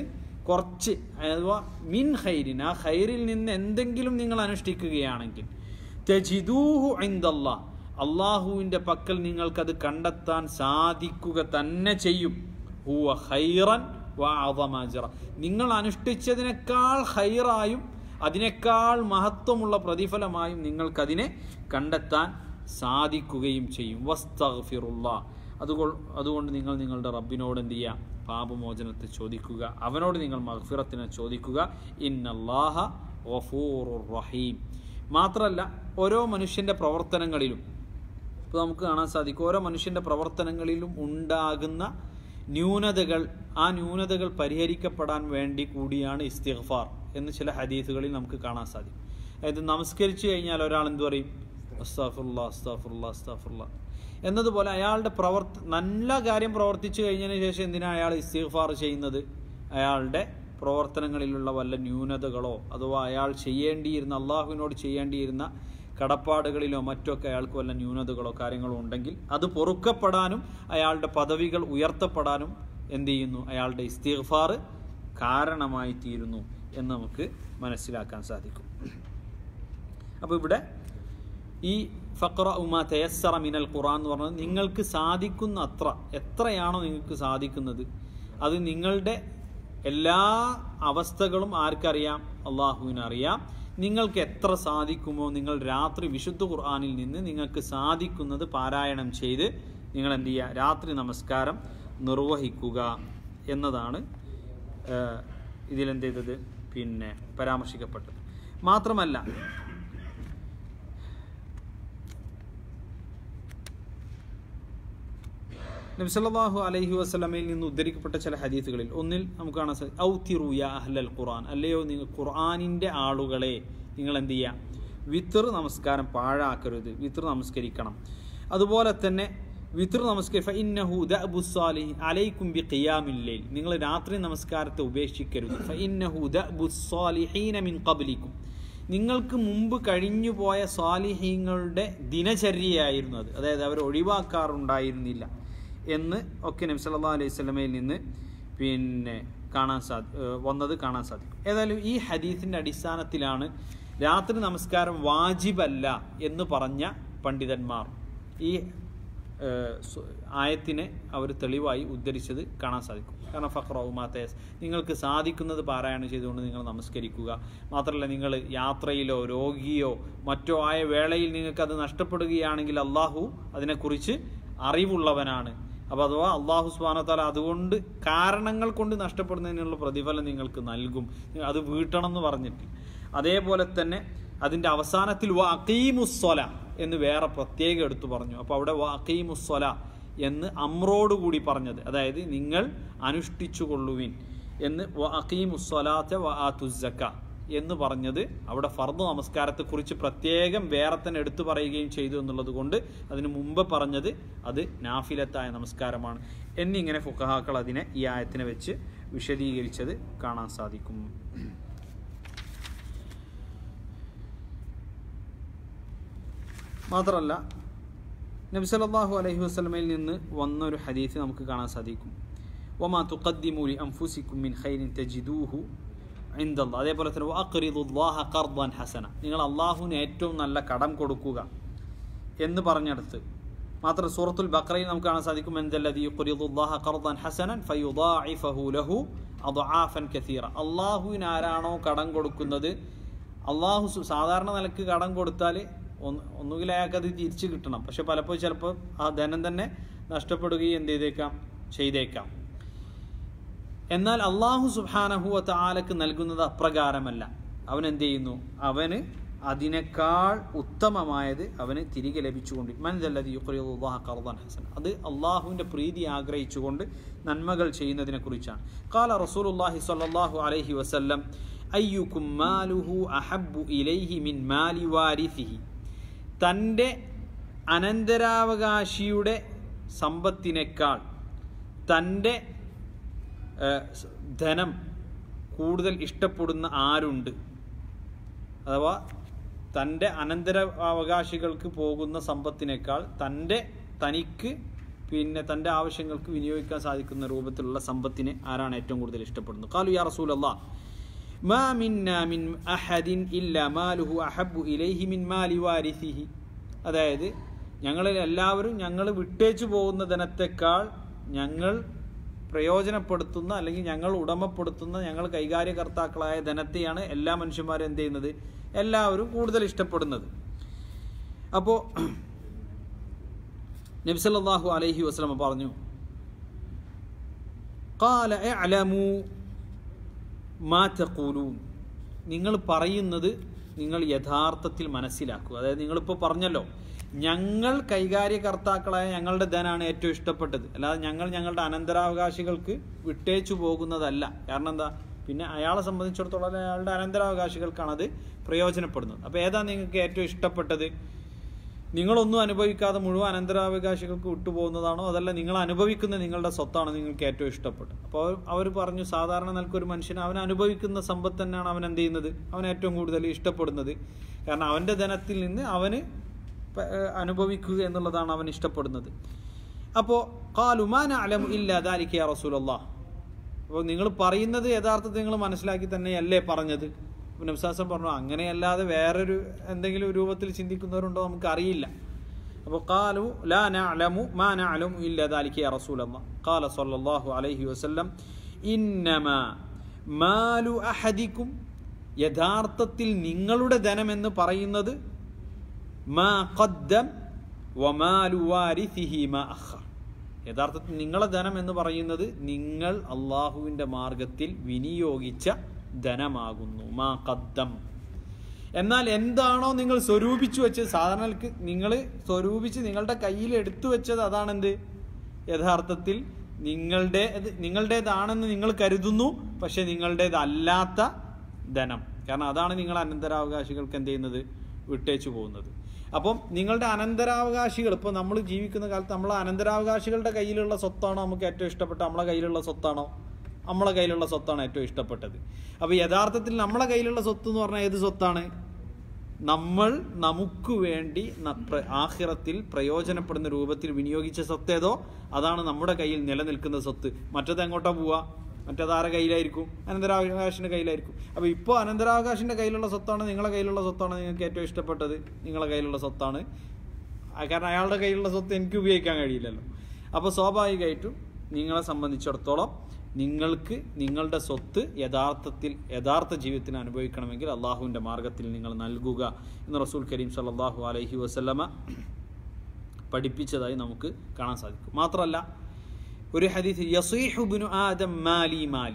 കുറച്ച് അഥവാ മിൻ ഖൈരിൻ ആ ഖൈറിൽ നിന്ന് എന്തെങ്കിലും നിങ്ങൾ അനുഷ്ഠിക്കുകയാണെങ്കിൽ തജിദൂഹു ഇൻദല്ലാ അള്ളാഹുവിൻ്റെ പക്കൽ നിങ്ങൾക്കത് കണ്ടെത്താൻ സാധിക്കുക തന്നെ ചെയ്യും ഹുവ ഖൈറൻ വാദമാജറ നിങ്ങൾ അനുഷ്ഠിച്ചതിനേക്കാൾ ഹൈറായും അതിനേക്കാൾ മഹത്വമുള്ള പ്രതിഫലമായും നിങ്ങൾക്കതിനെ കണ്ടെത്താൻ സാധിക്കുകയും ചെയ്യും വസ്തഗ്ഫിറുള്ള അതുകൊണ്ട് അതുകൊണ്ട് നിങ്ങൾ നിങ്ങളുടെ റബ്ബിനോട് എന്ത് ചെയ്യുക പാപമോചനത്തെ ചോദിക്കുക അവനോട് നിങ്ങൾ മഗ്ഫിറത്തിനെ ചോദിക്കുക ഇന്നല്ലാഹ ഗഫൂറുർ റഹീം മാത്രമല്ല ഓരോ മനുഷ്യൻ്റെ പ്രവർത്തനങ്ങളിലും ഇപ്പോൾ നമുക്ക് കാണാൻ സാധിക്കും ഓരോ മനുഷ്യൻ്റെ പ്രവർത്തനങ്ങളിലും ഉണ്ടാകുന്ന ന്യൂനതകൾ ആ ന്യൂനതകൾ പരിഹരിക്കപ്പെടാൻ വേണ്ടി കൂടിയാണ് ഇസ്തിഗ്ഫാർ എന്ന് ചില ഹദീസുകളിൽ നമുക്ക് കാണാൻ സാധിക്കും അതായത് നമസ്കരിച്ചു കഴിഞ്ഞാൽ ഒരാൾ എന്തു പറയും അസ്താഫുല്ല അസ്താഫുല്ല അസ്താഫുല്ല എന്നതുപോലെ അയാളുടെ പ്രവർത്ത നല്ല കാര്യം പ്രവർത്തിച്ചു കഴിഞ്ഞതിന് ശേഷം എന്തിനാണ് അയാൾ ഇസ്തിഗ്ഫാർ ചെയ്യുന്നത് അയാളുടെ പ്രവർത്തനങ്ങളിലുള്ള വല്ല ന്യൂനതകളോ അഥവാ അയാൾ ചെയ്യേണ്ടിയിരുന്ന അള്ളാഹുവിനോട് ചെയ്യേണ്ടിയിരുന്ന കടപ്പാടുകളിലോ മറ്റൊക്കെ അയാൾക്ക് വല്ല ന്യൂനതകളോ കാര്യങ്ങളോ ഉണ്ടെങ്കിൽ അത് പൊറുക്കപ്പെടാനും അയാളുടെ പദവികൾ ഉയർത്തപ്പെടാനും എന്ത് ചെയ്യുന്നു അയാളുടെ ഇസ്തിഗ്ഫാർ കാരണമായി തീരുന്നു എന്ന് നമുക്ക് മനസ്സിലാക്കാൻ സാധിക്കും അപ്പോൾ ഇവിടെ ഈ ഫക്ര ഉമ തയസ്സറ മിനൽ ഖുറാൻ എന്ന് പറഞ്ഞത് നിങ്ങൾക്ക് സാധിക്കുന്ന അത്ര എത്രയാണോ നിങ്ങൾക്ക് സാധിക്കുന്നത് അത് നിങ്ങളുടെ എല്ലാ അവസ്ഥകളും ആർക്കറിയാം അള്ളാഹുവിനറിയാം നിങ്ങൾക്ക് എത്ര സാധിക്കുമോ നിങ്ങൾ രാത്രി വിശുദ്ധ ഖുർആാനിൽ നിന്ന് നിങ്ങൾക്ക് സാധിക്കുന്നത് പാരായണം ചെയ്ത് നിങ്ങൾ എന്ത് ചെയ്യുക രാത്രി നമസ്കാരം നിർവഹിക്കുക എന്നതാണ് ഏഹ്, ഇതിലെന്ത് ചെയ്തത് പിന്നെ പരാമർശിക്കപ്പെട്ടത് മാത്രമല്ല നബ്സല്ലാഹു അലൈഹി വസ്ലമയിൽ നിന്ന് ഉദ്ധരിക്കപ്പെട്ട ചില ഹദീസുകളിൽ ഒന്നിൽ നമുക്ക് കാണാൻ സാധിക്കും ഔത്തിറു യാ അഹ്ലൽ ഖുർആൻ അല്ലയോ നിങ്ങൾ ഖുർആാനിൻ്റെ ആളുകളെ നിങ്ങൾ എന്ത് ചെയ്യുക വിത്തർ നമസ്കാരം പാഴാക്കരുത് വിത്തർ നമസ്കരിക്കണം അതുപോലെ തന്നെ വിത്തർ നമസ്കരിഫ ഇന്നഹു ദഅബുസ്സാലിഹി അലൈക്കും ബി ഖിയാമില്ലൈൽ നിങ്ങൾ രാത്രി നമസ്കാരത്തെ ഉപേക്ഷിക്കരുത് ഫ ഇന്നഹു ദഅബുസ്സാലിഹീന മിൻ ഖബ്ലിക്കും നിങ്ങൾക്ക് മുമ്പ് കഴിഞ്ഞു പോയ സ്വാലിഹീങ്ങളുടെ ദിനചര്യയായിരുന്നു അത് അതായത് അവർ ഒഴിവാക്കാറുണ്ടായിരുന്നില്ല എന്ന് ഒക്കെ നബി സല്ലല്ലാഹു അലൈഹി സ്വലമയിൽ നിന്ന് പിന്നെ കാണാൻ സാധി ഏഹ് വന്നത് കാണാൻ സാധിക്കും ഏതായാലും ഈ ഹദീസിൻ്റെ അടിസ്ഥാനത്തിലാണ് രാത്രി നമസ്കാരം വാജിബല്ല എന്ന് പറഞ്ഞ പണ്ഡിതന്മാർ ഈ ഏഹ് സു- ആയത്തിനെ അവർ തെളിവായി ഉദ്ധരിച്ചത് കാണാൻ സാധിക്കും കാരണം ഫഖ്റൗമാത്തേസ് നിങ്ങൾക്ക് സാധിക്കുന്നത് പാരായണം ചെയ്തുകൊണ്ട് നിങ്ങൾ നമസ്കരിക്കുക മാത്രമല്ല നിങ്ങൾ യാത്രയിലോ രോഗിയോ മറ്റോ ആയ വേളയിൽ നിങ്ങൾക്ക് അത് നഷ്ടപ്പെടുകയാണെങ്കിൽ അള്ളാഹു അതിനെക്കുറിച്ച് അറിവുള്ളവനാണ് അപ്പോൾ അഥവാ അള്ളാഹു സ്വാനത്താല അതുകൊണ്ട് കാരണങ്ങൾ കൊണ്ട് നഷ്ടപ്പെടുന്നതിനുള്ള പ്രതിഫലം നിങ്ങൾക്ക് നൽകും അത് വീട്ടണം എന്ന് പറഞ്ഞിട്ട് അതേപോലെ തന്നെ അതിൻ്റെ അവസാനത്തിൽ വക്കീമുസ്വല എന്ന് വേറെ പ്രത്യേകം എടുത്തു പറഞ്ഞു അപ്പോൾ അവിടെ വക്കീമുസ്വല എന്ന് അമ്രോട് കൂടി പറഞ്ഞത് അതായത് നിങ്ങൾ അനുഷ്ഠിച്ചു കൊള്ളുവിൻ എന്ന് വക്കീമുസ്വലാത്തെ വ ആത്തുസക്ക എന്ന് പറഞ്ഞത് അവിടെ ഫർദ് നമസ്കാരത്തെക്കുറിച്ച് പ്രത്യേകം വേറെ തന്നെ എടുത്തു പറയുകയും ചെയ്തു എന്നുള്ളത് കൊണ്ട് അതിന് മുമ്പ് പറഞ്ഞത് അത് നാഫിലത്തായ നമസ്കാരമാണ് എന്നിങ്ങനെ ഫുഖഹാക്കൾ അതിനെ ഈ ആയത്തിനെ വെച്ച് വിശദീകരിച്ചത് കാണാൻ സാധിക്കും മാത്രമല്ല നബി സല്ലല്ലാഹു അലൈഹി വസല്ലമയിൽ നിന്ന് വന്ന ഒരു ഹദീസ് നമുക്ക് കാണാൻ സാധിക്കും വമാ തുഖദ്ദിമു ലി അൻഫുസിക്കും മിൻ ഖൈരിൻ തജിദൂഹു ഇൻദല്ലാഹ് അതേപോലെ തന്നെ വഅഖ്റിദുല്ലാഹ ഖർദൻ ഹസന നിങ്ങൾ അള്ളാഹുവിന് ഏറ്റവും നല്ല കടം കൊടുക്കുക എന്ന് പറഞ്ഞെടുത്ത് മാത്രം സൂറത്തുൽ ബഖറയിൽ നമുക്ക് കാണാൻ സാധിക്കും എന്തല്ലദീ യുഖ്റിദുല്ലാഹ ഖർദൻ ഹസനൻ ഫയുദാഇഫഹു ലഹു അദ്ആഫൻ കസീറ അള്ളാഹുവിന് ആരാണോ കടം കൊടുക്കുന്നത് അള്ളാഹു സു- സാധാരണ നിലക്ക് കടം കൊടുത്താൽ ഒന്ന് ഒന്നുകിൽ അയാൾക്ക് അത് തിരിച്ചു കിട്ടണം പക്ഷെ പലപ്പോഴും ചിലപ്പോൾ ആ ധനം തന്നെ നഷ്ടപ്പെടുകയും എന്ത് ചെയ്തേക്കാം ചെയ്തേക്കാം എന്നാൽ അള്ളാഹു സുബാനഹുവ താലക്ക് നൽകുന്നത് അപ്രകാരമല്ല അവൻ എന്ത് ചെയ്യുന്നു അവന് അതിനേക്കാൾ ഉത്തമമായത് അവന് തിരികെ ലഭിച്ചുകൊണ്ട് മനതല്ലത് യുഖ്റിദുല്ലാഹ ഖർദൻ ഹസൻ അത് അള്ളാഹുവിൻ്റെ പ്രീതി ആഗ്രഹിച്ചുകൊണ്ട് നന്മകൾ ചെയ്യുന്നതിനെ കുറിച്ചാണ് കാല റസൂലുള്ളാഹി സ്വല്ലല്ലാഹു അലൈഹി വസല്ലം അയ്യുക്കും മാലുഹു അഹബ്ബു ഇലൈഹി മിൻ മാലി വാരിസിഹി തൻ്റെ അനന്തരാവകാശിയുടെ സമ്പത്തിനേക്കാൾ തൻ്റെ ഏഹ്, സ് ധനം കൂടുതൽ ഇഷ്ടപ്പെടുന്ന ആരുണ്ട് അഥവാ തൻ്റെ അനന്തര അവകാശികൾക്ക് പോകുന്ന സമ്പത്തിനേക്കാൾ തൻ്റെ തനിക്ക് പിന്നെ തൻ്റെ ആവശ്യങ്ങൾക്ക് വിനിയോഗിക്കാൻ സാധിക്കുന്ന രൂപത്തിലുള്ള സമ്പത്തിനെ ആരാണ് ഏറ്റവും കൂടുതൽ ഇഷ്ടപ്പെടുന്നത് കാലു യാ റസൂൽ അള്ളാഹ് മാ മിന്ന മിൻ അഹദിൻ ഇല്ല മാലുഹു അഹബ്ബു ഇലൈഹി മിൻ മാലി വാരിസിഹി അതായത് ഞങ്ങളിൽ എല്ലാവരും ഞങ്ങൾ വിട്ടേച്ചു പോകുന്ന ധനത്തെക്കാൾ ഞങ്ങൾ പ്രയോജനപ്പെടുത്തുന്ന അല്ലെങ്കിൽ ഞങ്ങൾ ഉടമപ്പെടുത്തുന്ന ഞങ്ങൾ കൈകാര്യകർത്താക്കളായ ധനത്തെയാണ് എല്ലാ മനുഷ്യന്മാരും എന്ത് ചെയ്യുന്നത് എല്ലാവരും കൂടുതൽ ഇഷ്ടപ്പെടുന്നത് അപ്പോൾ നബ്സല്ലാഹു അലൈഹി വസ്ലമ പറഞ്ഞു قال اعلموا ما تقولون നിങ്ങൾ പറയുന്നത് നിങ്ങൾ യഥാർത്ഥത്തിൽ മനസ്സിലാക്കുക അതായത് നിങ്ങളിപ്പോൾ പറഞ്ഞല്ലോ ഞങ്ങൾ കൈകാര്യകർത്താക്കളായ ഞങ്ങളുടെ ധനാണ് ഏറ്റവും ഇഷ്ടപ്പെട്ടത് അല്ലാതെ ഞങ്ങൾ ഞങ്ങളുടെ അനന്തരാവകാശികൾക്ക് വിട്ടേച്ചു പോകുന്നതല്ല കാരണം എന്താ പിന്നെ അയാളെ സംബന്ധിച്ചിടത്തോളം അയാളുടെ അനന്തരാവകാശികൾക്കാണ് അത് പ്രയോജനപ്പെടുന്നത് അപ്പോൾ ഏതാ നിങ്ങൾക്ക് ഏറ്റവും ഇഷ്ടപ്പെട്ടത് നിങ്ങളൊന്നും അനുഭവിക്കാതെ മുഴുവൻ അനന്തരാവകാശികൾക്ക് വിട്ടുപോകുന്നതാണോ അതല്ല നിങ്ങൾ അനുഭവിക്കുന്ന നിങ്ങളുടെ സ്വത്താണോ നിങ്ങൾക്ക് ഏറ്റവും ഇഷ്ടപ്പെട്ടത് അപ്പോൾ അവർ പറഞ്ഞു സാധാരണ നിലക്കൊരു മനുഷ്യൻ അവൻ അനുഭവിക്കുന്ന സമ്പത്ത് തന്നെയാണ് അവൻ എന്ത് ചെയ്യുന്നത് അവൻ ഏറ്റവും കൂടുതൽ ഇഷ്ടപ്പെടുന്നത് കാരണം അവൻ്റെ ധനത്തിൽ നിന്ന് അവന് പ- ഏഹ് അനുഭവിക്കുക എന്നുള്ളതാണ് അവൻ ഇഷ്ടപ്പെടുന്നത് അപ്പോൾ കാലുമാന അലം ഇല്ല ദാലിക്ക് യാ റസൂലല്ലാ അപ്പോൾ നിങ്ങൾ പറയുന്നത് യഥാർത്ഥത്തിൽ നിങ്ങൾ മനസ്സിലാക്കി തന്നെയല്ലേ പറഞ്ഞത് അപ്പോൾ നബ്സാസം പറഞ്ഞു അങ്ങനെയല്ലാതെ വേറൊരു എന്തെങ്കിലും രൂപത്തിൽ ചിന്തിക്കുന്നവരുണ്ടോ നമുക്ക് അറിയില്ല അപ്പോൾ കാലു ലാ നഅലമു മാ നഅലമു ഇല്ല ദാലിക യാ റസൂലല്ലാ ഖാല സല്ലല്ലാഹു അലൈഹി വസല്ലം ഇന്നമാ മാലു അഹദിക്കും യഥാർത്ഥത്തിൽ നിങ്ങളുടെ ധനം എന്ന് പറയുന്നത് മാ ഖദ്ദം വമാലു വാരിസിഹി മാ അഖർ യഥാർത്ഥത്തിൽ നിങ്ങളെ ധനം എന്ന് പറയുന്നത് നിങ്ങൾ അള്ളാഹുവിൻ്റെ മാർഗത്തിൽ വിനിയോഗിച്ച ധനമാകുന്നു മാ ഖദ്ദം എന്നാൽ എന്താണോ നിങ്ങൾ സ്വരൂപിച്ചു വെച്ചത് സാധാരണ നിങ്ങൾ സ്വരൂപിച്ച് നിങ്ങളുടെ കയ്യിൽ എടുത്തു വെച്ചത് അതാണെന്ത് യഥാർത്ഥത്തിൽ നിങ്ങളുടെ നിങ്ങളുടേതാണെന്ന് നിങ്ങൾ കരുതുന്നു പക്ഷെ നിങ്ങളുടേതല്ലാത്ത ധനം കാരണം അതാണ് നിങ്ങൾ അനന്തരാവകാശികൾക്ക് എന്ത് ചെയ്യുന്നത് വിട്ടേച്ചു പോകുന്നത് അപ്പം നിങ്ങളുടെ അനന്തരാവകാശികൾ ഇപ്പോൾ നമ്മൾ ജീവിക്കുന്ന കാലത്ത് നമ്മളെ അനന്തരാവകാശികളുടെ കയ്യിലുള്ള സ്വത്താണോ നമുക്ക് ഏറ്റവും ഇഷ്ടപ്പെട്ട നമ്മളെ കയ്യിലുള്ള സ്വത്താണോ നമ്മളെ കയ്യിലുള്ള സ്വത്താണ് ഏറ്റവും ഇഷ്ടപ്പെട്ടത് അപ്പോൾ യഥാർത്ഥത്തിൽ നമ്മളെ കയ്യിലുള്ള സ്വത്ത് എന്ന് പറഞ്ഞാൽ ഏത് സ്വത്താണ് നമ്മൾ നമുക്ക് വേണ്ടി ന- പ്ര- ആഖിറത്തിൽ പ്രയോജനപ്പെടുന്ന രൂപത്തിൽ വിനിയോഗിച്ച സ്വത്ത് ഏതോ അതാണ് നമ്മുടെ കയ്യിൽ നിലനിൽക്കുന്ന സ്വത്ത് മറ്റത് എങ്ങോട്ടാ പോവുക മറ്റത് ആരുടെ കയ്യിലായിരിക്കും അനന്തരാവകാശിന്റെ കയ്യിലായിരിക്കും അപ്പോൾ ഇപ്പോൾ അനന്തരാവകാശിന്റെ കയ്യിലുള്ള സ്വത്താണ് നിങ്ങളെ കയ്യിലുള്ള സ്വത്താണ് നിങ്ങൾക്ക് ഏറ്റവും ഇഷ്ടപ്പെട്ടത് നിങ്ങളെ കയ്യിലുള്ള സ്വത്താണ് ആ, കാരണം അയാളുടെ കയ്യിലുള്ള സ്വത്ത് എനിക്ക് ഉപയോഗിക്കാൻ കഴിയില്ലല്ലോ അപ്പോൾ സ്വാഭാവികമായിട്ടും നിങ്ങളെ സംബന്ധിച്ചിടത്തോളം നിങ്ങൾക്ക് നിങ്ങളുടെ സ്വത്ത് യഥാർത്ഥത്തിൽ യഥാർത്ഥ ജീവിതത്തിന് അനുഭവിക്കണമെങ്കിൽ അള്ളാഹുവിൻ്റെ മാർഗത്തിൽ നിങ്ങൾ നൽകുക എന്ന് റസൂൽ കരീം സല്ലല്ലാഹു അലൈഹി വസല്ലമ പഠിപ്പിച്ചതായി നമുക്ക് കാണാൻ സാധിക്കും മാത്രമല്ല ഒരു ഹദീസ് യസീഹുബിനു ആദം മാലി മാലി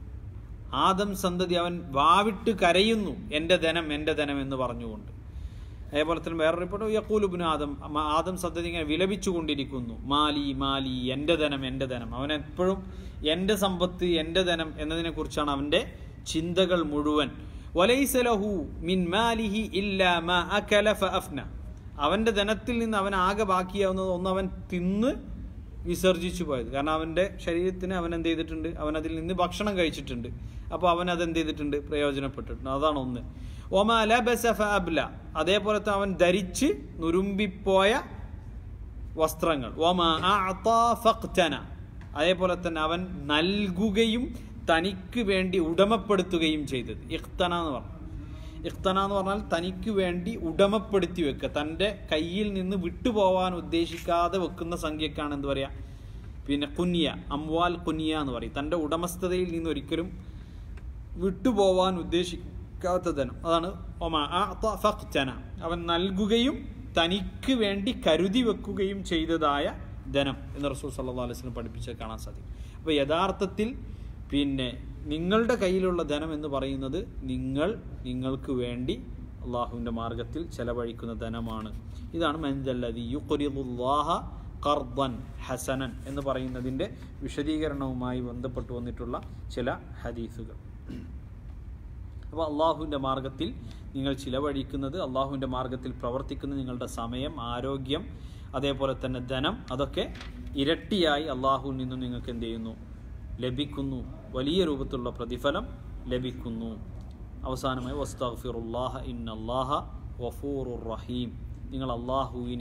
ആദം സന്തതി അവൻ വാവിട്ട് കരയുന്നു എൻ്റെ ധനം എൻ്റെ ധനം എന്ന് പറഞ്ഞുകൊണ്ട് അതേപോലെ തന്നെ വേറെ റിപ്പോർട്ട് യക്കൂലുബിന് ആദം മ- ആദം സന്തതി ഇങ്ങനെ വിലപിച്ചു കൊണ്ടിരിക്കുന്നു മാലി മാലി എൻ്റെ ധനം എൻ്റെ ധനം അവൻ എപ്പോഴും എൻ്റെ സമ്പത്ത് എൻ്റെ ധനം എന്നതിനെ കുറിച്ചാണ് അവൻ്റെ ചിന്തകൾ മുഴുവൻ വലൈസലഹു മിൻ മാലിഹി ഇല്ലാ മാ അകല ഫഅഫ്ന അവൻ്റെ ധനത്തിൽ നിന്ന് അവൻ ആകെ ബാക്കിയാവുന്നത് ഒന്ന് അവൻ തിന്ന് വിസർജിച്ചു പോയത് കാരണം അവൻ്റെ ശരീരത്തിന് അവൻ എന്ത് ചെയ്തിട്ടുണ്ട് അവൻ അതിൽ നിന്ന് ഭക്ഷണം കഴിച്ചിട്ടുണ്ട് അപ്പോൾ അവൻ അത് എന്ത് ചെയ്തിട്ടുണ്ട് പ്രയോജനപ്പെട്ടിട്ടുണ്ട് അതാണ് ഒന്ന് ഒമാ ലബസ ഫഅബ്ല അതേപോലത്തെ അവൻ ധരിച്ച് നുരുമ്പിപ്പോയ വസ്ത്രങ്ങൾ ഒമാ അഅതാ ഫഖ്തന അതേപോലെ തന്നെ അവൻ നൽകുകയും തനിക്ക് വേണ്ടി ഉടമപ്പെടുത്തുകയും ചെയ്തത് ഇഖ്തന എന്ന് പറഞ്ഞു ഇഖ്തന എന്ന് പറഞ്ഞാൽ തനിക്ക് വേണ്ടി ഉടമപ്പെടുത്തി വെക്കുക തൻ്റെ കയ്യിൽ നിന്ന് വിട്ടുപോകാൻ ഉദ്ദേശിക്കാതെ വെക്കുന്ന സംഖ്യക്കാണ് എന്ത് പറയാ പിന്നെ കുനിയ അംവാൽ കുനിയ എന്ന് പറയും തൻ്റെ ഉടമസ്ഥതയിൽ നിന്ന് ഒരിക്കലും വിട്ടുപോവാൻ ഉദ്ദേശിക്കാത്ത ധനം അതാണ് ഒമാ അഅത ഫഖ്തന അവൻ നൽകുകയും തനിക്ക് വേണ്ടി കരുതി വെക്കുകയും ചെയ്തതായ ധനം എന്ന് റസൂൽ സല്ലല്ലാഹു അലൈഹി വസല്ലം പഠിപ്പിച്ച് കാണാൻ സാധിക്കും അപ്പോൾ യഥാർത്ഥത്തിൽ പിന്നെ നിങ്ങളുടെ കയ്യിലുള്ള ധനം എന്ന് പറയുന്നത് നിങ്ങൾ നിങ്ങൾക്ക് വേണ്ടി അള്ളാഹുവിൻ്റെ മാർഗത്തിൽ ചെലവഴിക്കുന്ന ധനമാണ് ഇതാണ് മൻജല്ലതി യുഖ്രിദുല്ലാഹ ഖർദൻ ഹസനൻ എന്ന് പറയുന്നതിൻ്റെ വിശദീകരണവുമായി ബന്ധപ്പെട്ട് വന്നിട്ടുള്ള ചില ഹദീസുകൾ അപ്പോൾ അള്ളാഹുവിൻ്റെ മാർഗത്തിൽ നിങ്ങൾ ചിലവഴിക്കുന്നത് അള്ളാഹുവിൻ്റെ മാർഗത്തിൽ പ്രവർത്തിക്കുന്ന നിങ്ങളുടെ സമയം ആരോഗ്യം അതേപോലെ തന്നെ ധനം അതൊക്കെ ഇരട്ടിയായി അള്ളാഹുവിൽ നിന്നും നിങ്ങൾക്ക് എന്ത് ചെയ്യുന്നു ലഭിക്കുന്നു വലിയ രൂപത്തിലുള്ള പ്രതിഫലം ലഭിക്കുന്നു അവസാനമായി വസ്തഗ്ഫിറുല്ലാഹ ഇന്നല്ലാഹ വഫൂറുർ റഹീം നിങ്ങൾ അള്ളാഹുവിനെ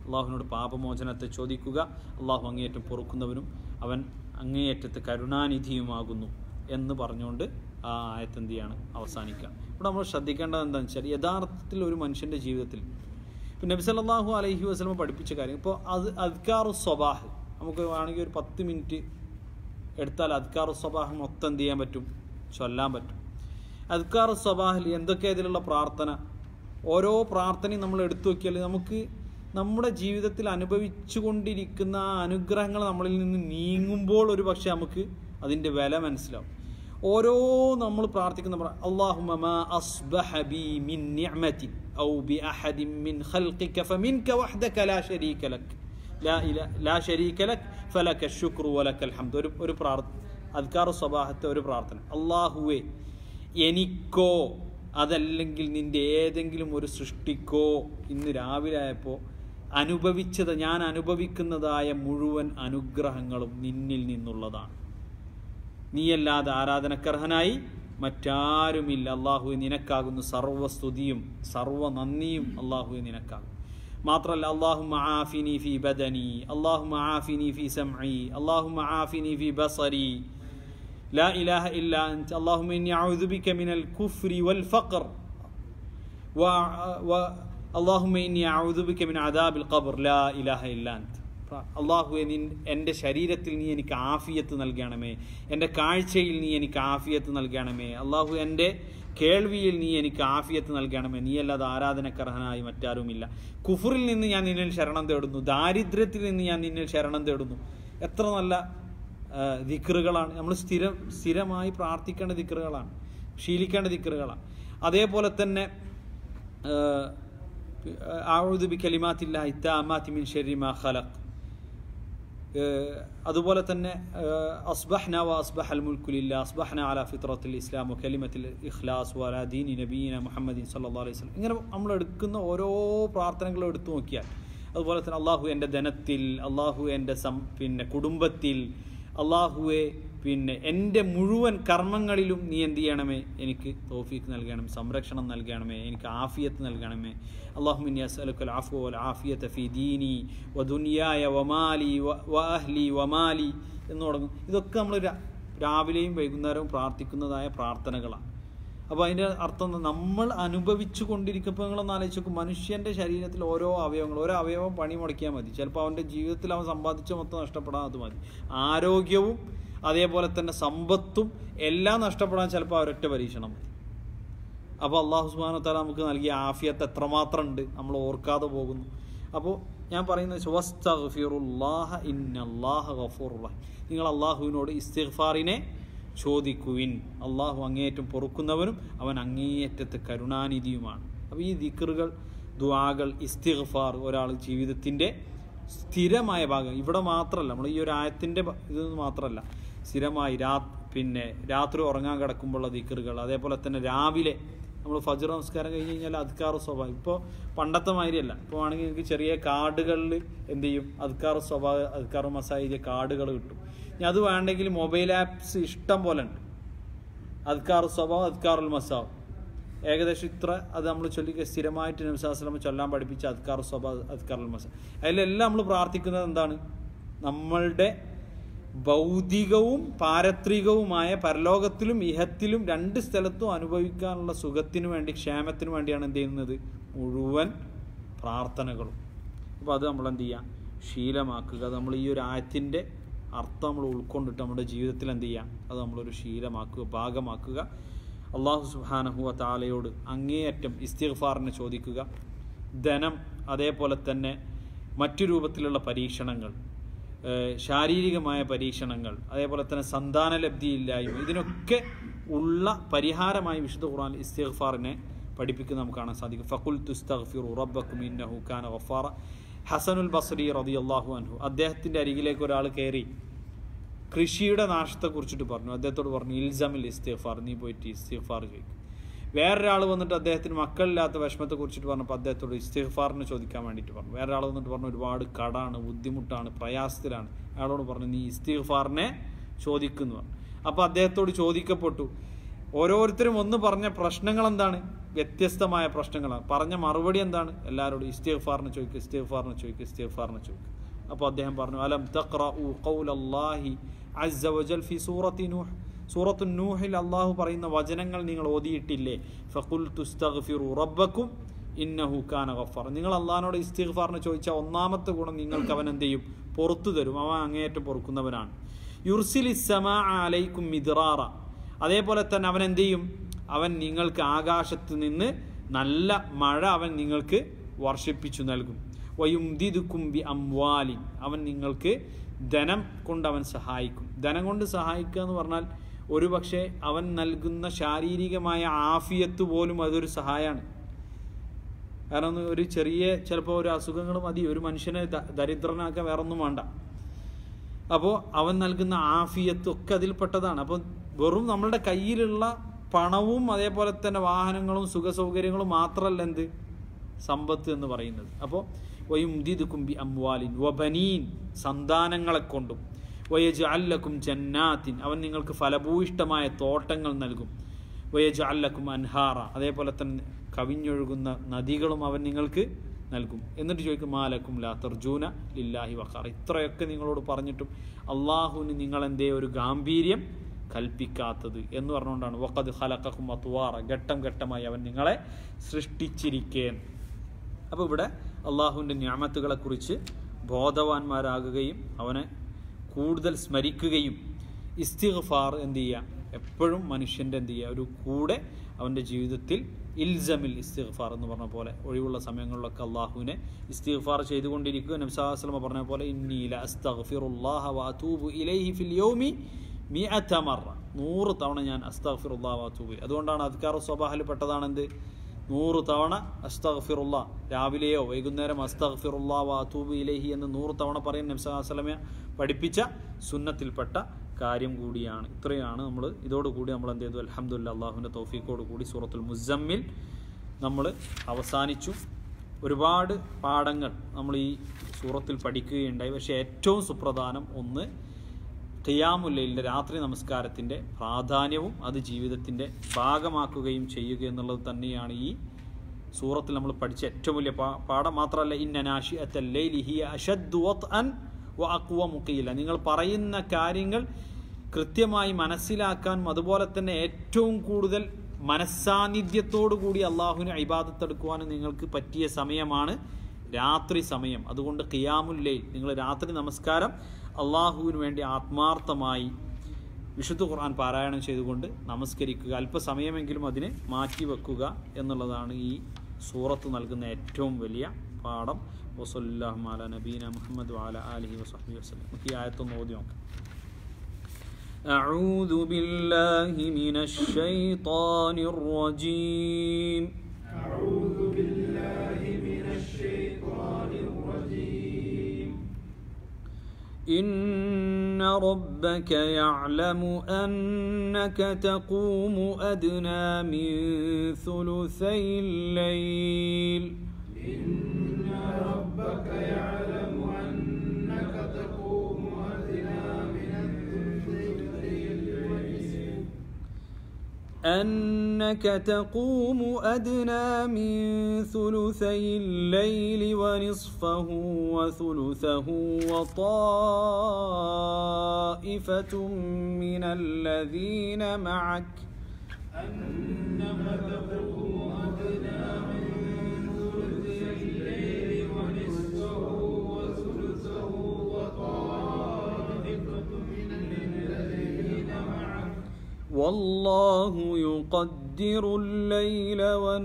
അള്ളാഹുവിനോട് പാപമോചനത്തെ ചോദിക്കുക അള്ളാഹു അങ്ങേയറ്റം പൊറുക്കുന്നവനും അവൻ അങ്ങേയറ്റത്തെ കരുണാനിധിയുമാകുന്നു എന്ന് പറഞ്ഞുകൊണ്ട് ആ ആയത്ത് എന്ത് ചെയ്യാണ് അവസാനിക്കുക ഇവിടെ നമ്മൾ ശ്രദ്ധിക്കേണ്ടത് എന്താണെന്ന് വെച്ചാൽ യഥാർത്ഥത്തിൽ ഒരു മനുഷ്യൻ്റെ ജീവിതത്തിൽ ഇപ്പം നബി സല്ലല്ലാഹു അലൈഹി വസല്ലമ പഠിപ്പിച്ച കാര്യം ഇപ്പോൾ അത് അദ്കാറു സ്വബാഹ് നമുക്ക് വേണമെങ്കിൽ ഒരു പത്ത് മിനിറ്റ് എടുത്താൽ അദ്കാറു സ്വബാഹ് മൊത്തം എന്ത് ചെയ്യാൻ പറ്റും ചൊല്ലാൻ പറ്റും അദ്കാറു സ്വബാഹിൽ എന്തൊക്കെ ഇതിലുള്ള പ്രാർത്ഥന ഓരോ പ്രാർത്ഥനയും നമ്മൾ എടുത്തു നോക്കിയാൽ നമുക്ക് നമ്മുടെ ജീവിതത്തിൽ അനുഭവിച്ചു കൊണ്ടിരിക്കുന്ന ആ അനുഗ്രഹങ്ങൾ നമ്മളിൽ നിന്ന് നീങ്ങുമ്പോൾ ഒരു പക്ഷേ നമുക്ക് അതിൻ്റെ വില മനസ്സിലാവും ഓരോ നമ്മൾ പ്രാർത്ഥിക്കുന്ന അള്ളാഹുമ മാ അസ്ബഹ ബി മിൻ നിഅമതി ഔ ബി അഹദിൻ മിൻ ഖൽഖിക ഫമിൻക വഹ്ദക ലാ ശരീക ലക് ലാ ഇല ലാ ശരീക ലക് ഫലക ശുക്രു വലക്കൽ ഹംദ് ഒരു ഒരു പ്രാർത്ഥന അദ്കാറു സ്വബാഹത്തെ ഒരു പ്രാർത്ഥന അള്ളാഹുവേ എനിക്കോ അതല്ലെങ്കിൽ നിന്റെ ഏതെങ്കിലും ഒരു സൃഷ്ടിക്കോ ഇന്ന് രാവിലെ ആയപ്പോൾ അനുഭവിച്ചത് ഞാൻ അനുഭവിക്കുന്നതായ മുഴുവൻ അനുഗ്രഹങ്ങളും നിന്നിൽ നിന്നുള്ളതാണ് നീയല്ലാതെ ആരാധനക്കർഹനായി മറ്റാരുമില്ല അള്ളാഹു നിനക്കാകുന്നു സർവസ്തുതിയും സർവ നന്ദിയും അള്ളാഹു നിനക്കാകും മാത്രമല്ല അള്ളാഹു ആഫിനി ഫി ബദനി അള്ളാഹു ആഫിനി ഫി സംഇ അള്ളാഹു ആഫിനി ഫി ബസരി لا إله إلا أنت اللهم إني أعوذ بك من الكفر والفقر و... و... اللهم إني أعوذ بك من عذاب القبر لا إله إلا أنت അള്ളാഹുവെ നീ എൻ്റെ ശരീരത്തിൽ നീ എനിക്ക് ആഫിയത്ത് നൽകണമേ എൻ്റെ കാഴ്ചയിൽ നീ എനിക്ക് ആഫിയത്ത് നൽകണമേ അള്ളാഹു എൻ്റെ കേൾവിയിൽ നീ എനിക്ക് ആഫിയത്ത് നൽകണമേ നീ അല്ലാതെ ആരാധനക്കർഹനായി മറ്റാരുമില്ല കുഫറിൽ നിന്ന് ഞാൻ നിന്നിൽ ശരണം തേടുന്നു ദാരിദ്ര്യത്തിൽ നിന്ന് ഞാൻ നിന്നിൽ ശരണം തേടുന്നു എത്ര നല്ല ദിക്കറുകളാണ് നമ്മൾ സ്ഥിരം സ്ഥിരമായി പ്രാർത്ഥിക്കേണ്ട ദിക്കറുകളാണ് ശീലിക്കേണ്ട ദിക്കറുകളാണ് അതേപോലെ തന്നെ ആഴുദ് ബി കലിമാത്തില്ല ഇത്താമാത്തി മിൻ ഷെരിമ ഖലഖ് അതുപോലെ തന്നെ അസ്ബഹ്ന വ അസ്ബഹ് അൽ മുൽക്കുലില്ല അസ്ബഹ്ന അല ഫിത്രത്തിൽ ഇസ്ലാം കലിമത്തിൽ ഇഖ്ലാസ് വല ദീനി നബീന മുഹമ്മദീൻ സല്ലാ അലൈഹി സ്വലം ഇങ്ങനെ നമ്മൾ എടുക്കുന്ന ഓരോ പ്രാർത്ഥനകളും എടുത്തു നോക്കിയാൽ അതുപോലെ തന്നെ അള്ളാഹു എൻ്റെ ധനത്തിൽ അള്ളാഹു എൻ്റെ സം പിന്നെ കുടുംബത്തിൽ അള്ളാഹുവെ പിന്നെ എൻ്റെ മുഴുവൻ കർമ്മങ്ങളിലും നീ എന്ത് ചെയ്യണമേ എനിക്ക് തോഫീക്ക് നൽകണം സംരക്ഷണം നൽകണമേ എനിക്ക് ആഫിയത്ത് നൽകണമേ അള്ളാഹുമിൻ അസ്അലുക്കൽ ആഫു വൽ ആഫിയത്ത് ഫി ദീനി വ ദുനിയായ വമാലി വ അഹ്ലി വമാലി എന്ന് തുടങ്ങും ഇതൊക്കെ നമ്മൾ രാവിലെയും വൈകുന്നേരവും പ്രാർത്ഥിക്കുന്നതായ പ്രാർത്ഥനകളാണ് അപ്പോൾ അതിൻ്റെ അർത്ഥം നമ്മൾ അനുഭവിച്ചു കൊണ്ടിരിക്കുമ്പോൾ നിങ്ങളൊന്ന് ആലോചിച്ച് നോക്കും മനുഷ്യൻ്റെ ശരീരത്തിൽ ഓരോ അവയവങ്ങൾ ഓരോ അവയവം പണി മുടക്കിയാൽ മതി ചിലപ്പോൾ അവൻ്റെ ജീവിതത്തിൽ അവൻ സമ്പാദിച്ച മൊത്തം നഷ്ടപ്പെടാൻ അത് മതി ആരോഗ്യവും അതേപോലെ തന്നെ സമ്പത്തും എല്ലാം നഷ്ടപ്പെടാൻ ചിലപ്പോൾ ഒരൊറ്റ പരീക്ഷണം മതി അപ്പോൾ അള്ളാഹു സുബാന താല നമുക്ക് നൽകിയ ആഫിയത്ത് എത്രമാത്രം ഉണ്ട് നമ്മൾ ഓർക്കാതെ പോകുന്നു അപ്പോൾ ഞാൻ പറയുന്നത് നിങ്ങൾ അള്ളാഹുവിനോട് ഇസ്തിഗ്ഫാറിനെ ചോദിക്കുവിൻ അള്ളാഹു അങ്ങേയറ്റം പൊറുക്കുന്നവനും അവൻ അങ്ങേയറ്റത്തെ കരുണാനിധിയുമാണ് അപ്പോൾ ഈ ദിക്കറുകൾ ദ്വാകൾ ഇസ്തിഗ്ഫാർ ഒരാൾ ജീവിതത്തിൻ്റെ സ്ഥിരമായ ഭാഗം ഇവിടെ മാത്രമല്ല നമ്മൾ ഈ ഒരു ആയത്തിൻ്റെ ഇത് മാത്രമല്ല സ്ഥിരമായി രാ പിന്നെ രാത്രി ഉറങ്ങാൻ കിടക്കുമ്പോഴുള്ള ദിക്കറുകൾ അതേപോലെ തന്നെ രാവിലെ നമ്മൾ ഫജർ നമസ്കാരം കഴിഞ്ഞ് കഴിഞ്ഞാൽ അദ്ക്കാർ സ്വഭാവം ഇപ്പോൾ പണ്ടത്തെ മാതിരിയല്ല ഇപ്പോൾ ആണെങ്കിൽ നിങ്ങൾക്ക് ചെറിയ കാർഡുകളിൽ എന്ത് ചെയ്യും അദ്ക്കാർ സ്വഭാവ അദ്ക്കാർ മസാജിൻ്റെ കാർഡുകൾ കിട്ടും ഇനി അത് വേണ്ടെങ്കിൽ മൊബൈൽ ആപ്സ് ഇഷ്ടം പോലെ ഉണ്ട് അദ്ക്കാർ സ്വഭാവം അദ്ക്കാറുൽ മസാവ് ഏകദേശം ഇത്ര അത് നമ്മൾ ചൊല്ലി സ്ഥിരമായിട്ട് നബ്സാസ്ലമ ചൊല്ലാൻ പഠിപ്പിച്ച അദ്ക്കാർ സ്വഭാവ അദ്ക്കാറുൽ മസാവ് അതിലെല്ലാം നമ്മൾ പ്രാർത്ഥിക്കുന്നത് എന്താണ് നമ്മളുടെ ഭൗതികവും പാരത്രികവുമായ പരലോകത്തിലും ഇഹത്തിലും രണ്ട് സ്ഥലത്തും അനുഭവിക്കാനുള്ള സുഖത്തിനു വേണ്ടി ക്ഷേമത്തിനു വേണ്ടിയാണ് എന്ത് ചെയ്യുന്നത് മുഴുവൻ പ്രാർത്ഥനകളും അപ്പോൾ അത് നമ്മൾ എന്ത് ചെയ്യുക ശീലമാക്കുക അത് നമ്മൾ ഈ ഒരു ആയത്തിൻ്റെ അർത്ഥം നമ്മൾ ഉൾക്കൊണ്ടിട്ട് നമ്മുടെ ജീവിതത്തിൽ എന്ത് ചെയ്യാം അത് നമ്മളൊരു ശീലമാക്കുക ഭാഗമാക്കുക അള്ളാഹു സുബാനഹുവ താലയോട് അങ്ങേയറ്റം ഇസ്തിഗ്ഫാറിനെ ചോദിക്കുക ധനം അതേപോലെ തന്നെ മറ്റു രൂപത്തിലുള്ള പരീക്ഷണങ്ങൾ ശാരീരികമായ പരീക്ഷണങ്ങൾ അതേപോലെ തന്നെ സന്താന ലബ്ധിയില്ലായ്മ ഇതിനൊക്കെ ഉള്ള പരിഹാരമായി വിശുദ്ധ ഖുർആൻ ഇസ്തിഗ്ഫാറിനെ പഠിപ്പിക്കുന്ന നമുക്ക് കാണാൻ സാധിക്കും ഫക്കുൽ തുസ്തഗ്ഫിറു റബ്ബക്കും ഇന്നഹു കാന ഗഫാറ ഹസനുൽ ബസ്രി റളിയല്ലാഹു അൻഹു അദ്ദേഹത്തിൻ്റെ അരികിലേക്ക് ഒരാൾ കയറി കൃഷിയുടെ നാശത്തെക്കുറിച്ചിട്ട് പറഞ്ഞു അദ്ദേഹത്തോട് പറഞ്ഞു ഇൽസമിൽ ഇസ്തിഗ്ഫാർ നീ പോയിട്ട് ഇസ്തിഗ്ഫാർ ചോദിക്കും വേറൊരാൾ വന്നിട്ട് അദ്ദേഹത്തിന് മക്കളില്ലാത്ത വിഷമത്തെ കുറിച്ചിട്ട് പറഞ്ഞപ്പോൾ അദ്ദേഹത്തോട് ഇസ്തിഗ്ഫാറിന് ചോദിക്കാൻ വേണ്ടിയിട്ട് പറഞ്ഞു വേറൊരാൾ വന്നിട്ട് പറഞ്ഞു ഒരുപാട് കടാണ് ബുദ്ധിമുട്ടാണ് പ്രയാസത്തിലാണ് അയാളോട് പറഞ്ഞു നീ ഇസ്തിഗ്ഫാറിനെ ചോദിക്കുന്നു പറഞ്ഞു അപ്പോൾ അദ്ദേഹത്തോട് ചോദിക്കപ്പെട്ടു ഓരോരുത്തരും ഒന്ന് പറഞ്ഞ പ്രശ്നങ്ങൾ എന്താണ് വ്യത്യസ്തമായ പ്രശ്നങ്ങളാണ് പറഞ്ഞ മറുപടി എന്താണ് എല്ലാവരോടും ഇസ്തിഗ്ഫാറിന് ചോദിക്കുക ഇസ്തിഗ്ഫാറിന് ചോദിക്കുക ഇസ്തിഗ്ഫാറിന് ചോദിക്കുക അപ്പോൾ അദ്ദേഹം പറഞ്ഞു അലം തഖ്റഉ ഖൗലല്ലാഹി അസ്സ വജൽ ഫി സൂറത്തി നൂഹ് സൂറത്തു നൂഹിൽ അള്ളാഹു പറയുന്ന വചനങ്ങൾ നിങ്ങൾ ഓതിയിട്ടില്ലേ ഫഖുൽ തുസ്തഗ്ഫിറു റബ്ബക്കും ഇന്നഹു കാന ഗഫാർ നിങ്ങൾ അള്ളാഹിനോട് ഇസ്തിഗ്ഫാറിന് ചോദിച്ച ഒന്നാമത്തെ ഗുണം നിങ്ങൾക്ക് അവൻ എന്ത് ചെയ്യും പുറത്തു തരും അവൻ അങ്ങേയറ്റം പൊറുക്കുന്നവനാണ് യുർസിലി സമാ അലൈക്കും മിദ്റാറ അതേപോലെ തന്നെ അവൻ എന്ത് ചെയ്യും അവൻ നിങ്ങൾക്ക് ആകാശത്ത് നിന്ന് നല്ല മഴ അവൻ നിങ്ങൾക്ക് വർഷിപ്പിച്ചു നൽകും വയുംദിദുക്കും ബി അംവാലിൻ അവൻ നിങ്ങൾക്ക് ധനം കൊണ്ട് അവൻ സഹായിക്കും ധനം കൊണ്ട് സഹായിക്കുക എന്ന് പറഞ്ഞാൽ ഒരു പക്ഷേ അവൻ നൽകുന്ന ശാരീരികമായ ആഫിയത്ത് പോലും അതൊരു സഹായമാണ് കാരണം ഒന്ന് ഒരു ചെറിയ ചിലപ്പോൾ ഒരു അസുഖങ്ങൾ മതി ഒരു മനുഷ്യനെ ദ- ദരിദ്രനാക്കാൻ വേറെ ഒന്നും വേണ്ട അപ്പോൾ അവൻ നൽകുന്ന ആഫിയത്ത് ഒക്കെ അതിൽപ്പെട്ടതാണ് അപ്പോൾ വെറും നമ്മളുടെ കയ്യിലുള്ള പണവും അതേപോലെ തന്നെ വാഹനങ്ങളും സുഖ സൗകര്യങ്ങളും മാത്രമല്ല എന്ത് സമ്പത്ത് എന്ന് പറയുന്നത് അപ്പോൾ വയുംദിദുക്കും ബി അംവാലിൻ വബനീൻ സന്താനങ്ങളെ കൊണ്ടും വയജ് അല്ലക്കും ജന്നാത്തിൻ അവൻ നിങ്ങൾക്ക് ഫലഭൂയിഷ്ടമായ തോട്ടങ്ങൾ നൽകും വയജ് അല്ലക്കും അൻഹാറ അതേപോലെ തന്നെ കവിഞ്ഞൊഴുകുന്ന നദികളും അവൻ നിങ്ങൾക്ക് നൽകും എന്നിട്ട് ചോദിക്കും മാലക്കും ലാ തർജൂന ലില്ലാഹി വഖാർ ഇത്രയൊക്കെ നിങ്ങളോട് പറഞ്ഞിട്ടും അള്ളാഹുവിന് നിങ്ങൾ എന്തേ ഒരു ഗാംഭീര്യം കൽപ്പിക്കാത്തത് എന്ന് പറഞ്ഞുകൊണ്ടാണ് വഖദ് ഖലഖക്കും അത്വാറ ഘട്ടം ഘട്ടമായി അവൻ നിങ്ങളെ സൃഷ്ടിച്ചിരിക്കേൻ അപ്പോൾ ഇവിടെ അള്ളാഹുവിൻ്റെ ഞാമത്തുകളെക്കുറിച്ച് ബോധവാന്മാരാകുകയും അവനെ കൂടുതൽ സ്മരിക്കുകയും ഇസ്തിഗ്ഫാർ എന്ത് ചെയ്യുക എപ്പോഴും മനുഷ്യൻ്റെ എന്ത് ചെയ്യുക ഒരു കൂടെ അവൻ്റെ ജീവിതത്തിൽ ഇൽസമിൽ ഇസ്തിഗ്ഫാർ എന്ന് പറഞ്ഞ പോലെ ഒഴിവുള്ള സമയങ്ങളിലൊക്കെ അള്ളാഹുവിനെ ഇസ്തിഗ്ഫാർ ചെയ്തുകൊണ്ടിരിക്കുക നബ്സാസ്ലമ പറഞ്ഞ പോലെ ഇന്നീല അസ്തഗ്ഫിറുല്ലാഹ വഅതൂബു ഇലൈഹി ഫിൽ യൗമി മിഅത മറ നൂറ് തവണ ഞാൻ അസ്തഗ്ഫിറുല്ലാഹ വഅതൂബു ഇലൈഹി. അതുകൊണ്ടാണ് അദ്കാറു സ്വബാഹിൽ പെട്ടതാണെന്ത് നൂറ് തവണ അസ്തഗ്ഫിറുല്ലാ രാവിലെയോ വൈകുന്നേരം അസ്തഗ്ഫിറുല്ലാ വാതൂബ് ഇലൈഹി എന്ന് നൂറ് തവണ പറയുന്ന നബ്സാസ്ലമ പഠിപ്പിച്ച സുന്നത്തിൽപ്പെട്ട കാര്യം കൂടിയാണ് ഇത്രയാണ് നമ്മൾ ഇതോടുകൂടി നമ്മൾ എന്ത് ചെയ്തു അലഹമുല്ല അള്ളാഹുവിൻ്റെ തൗഫീഖോട് കൂടി സൂറത്തുൽ മുസമ്മിൽ നമ്മൾ അവസാനിച്ചു ഒരുപാട് പാഠങ്ങൾ നമ്മൾ ഈ സൂറത്തിൽ പഠിക്കുകയുണ്ടായി പക്ഷേ ഏറ്റവും സുപ്രധാനം ഒന്ന് ഖിയാമുല്ലയിലെ രാത്രി നമസ്കാരത്തിൻ്റെ പ്രാധാന്യവും അത് ജീവിതത്തിൻ്റെ ഭാഗമാക്കുകയും ചെയ്യുക എന്നുള്ളത് തന്നെയാണ് ഈ സൂറത്തിൽ നമ്മൾ പഠിച്ച ഏറ്റവും വലിയ പാ- പാഠം മാത്രമല്ല ഇന്നനാഷി മുക്കിയില്ല നിങ്ങൾ പറയുന്ന കാര്യങ്ങൾ കൃത്യമായി മനസ്സിലാക്കാനും അതുപോലെ തന്നെ ഏറ്റവും കൂടുതൽ മനസ്സാന്നിധ്യത്തോടു കൂടി അള്ളാഹുവിനെ അഭിബാധത്തെടുക്കുവാനും നിങ്ങൾക്ക് പറ്റിയ സമയമാണ് രാത്രി സമയം അതുകൊണ്ട് ഖിയാമുല്ലയിൽ നിങ്ങൾ രാത്രി നമസ്കാരം അള്ളാഹുവിന് വേണ്ടി ആത്മാർത്ഥമായി വിശുദ്ധ ഖുർആൻ പാരായണം ചെയ്തുകൊണ്ട് നമസ്കരിക്കുക അല്പസമയമെങ്കിലും അതിന് മാറ്റിവെക്കുക എന്നുള്ളതാണ് ഈ സൂറത്ത് നൽകുന്ന ഏറ്റവും വലിയ പാഠം വസല്ലാഹു അല നബീന മുഹമ്മദ് വാല അലഹി വസഹി വസ്ലം നമുക്ക് ഈ ആയത്തൊന്ന് ഓതി നോക്കാം أعوذ بالله من الشيطان الرجيم أعوذ بالله من الشيطان الرجيم إن ربك يعلم أنك تقوم أدنى من ثلثي الليل إن ربك يعلم أنك تقوم أدنى من الثلثي الليل أنك تقوم أدنى من ثلثي الليل ونصفه وثلثه وطائفة من الذين معك أنك تقوم أدنى من ثلثي الليل ونصفه وثلثه وطائفة من الذين معك والله يقدر الليل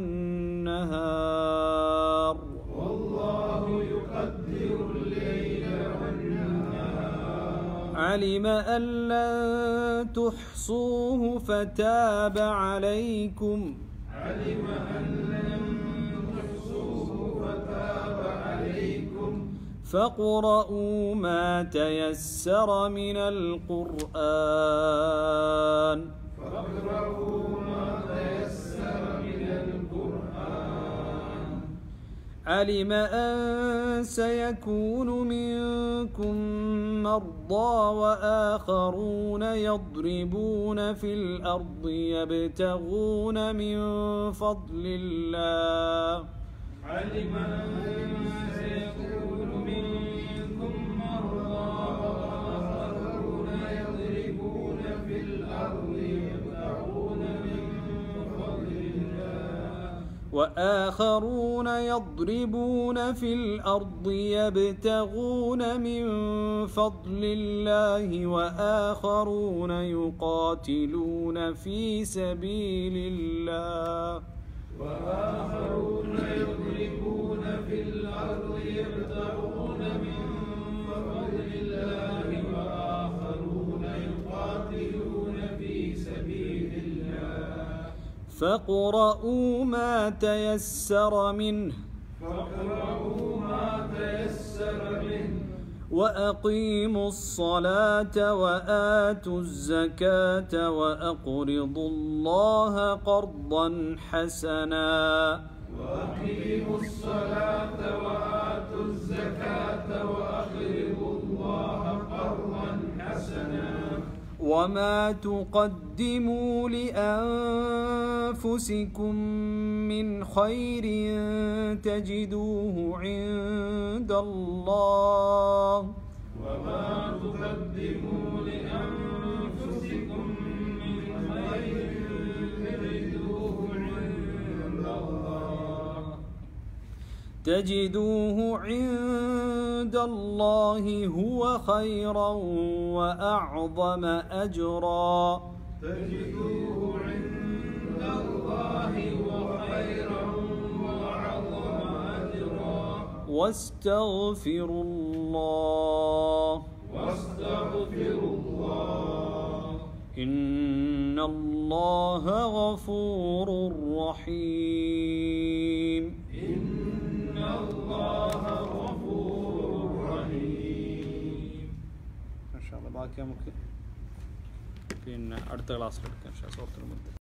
والنهار والله يقدر الليل والنهار علم أن لن تحصوه فتاب عليكم علم أن لم تحصوه فتاب عليكم فاقرؤوا ما تيسر من القرآن فاقرؤوا ما تيسر من القرآن علم أن سيكون منكم مرضى وآخرون يضربون في الأرض يبتغون من فضل الله علم أن سيكون منكم مرضى وآخرون يضربون في الأرض يبتغون من فضل الله وآخرون يضربون في الأرض يبتغون من فضل الله وآخرون يقاتلون في سبيل الله وآخرون يضربون في الأرض يبتغون من فضل الله وآخرون يقاتلون في سبيل الله فاقرؤوا ما تيسر منه فاقرؤوا ما تيسر منه وأقيموا الصلاة وآتوا الزكاة وأقرضوا الله قرضا حسنا وأقيموا الصلاة وآتوا الزكاة وأقرضوا الله قرضا حسنا وما تقدموا لأنفسكم من خير تجدوه عند الله وما تقدموا لأنفسكم من خير تجدوه عند الله تجدوه عند الله هو خيرا وأعظم أجرا تجدوه عند الله وخيرا وأعظم أجرا واستغفروا الله واستغفروا الله إن الله غفور رحيم إن الله غفور رحيم ബാക്കി നമുക്ക് പിന്നെ അടുത്ത ക്ലാസ്സിൽ എടുക്കാം സൂറത്തുൽ മുദ്ദ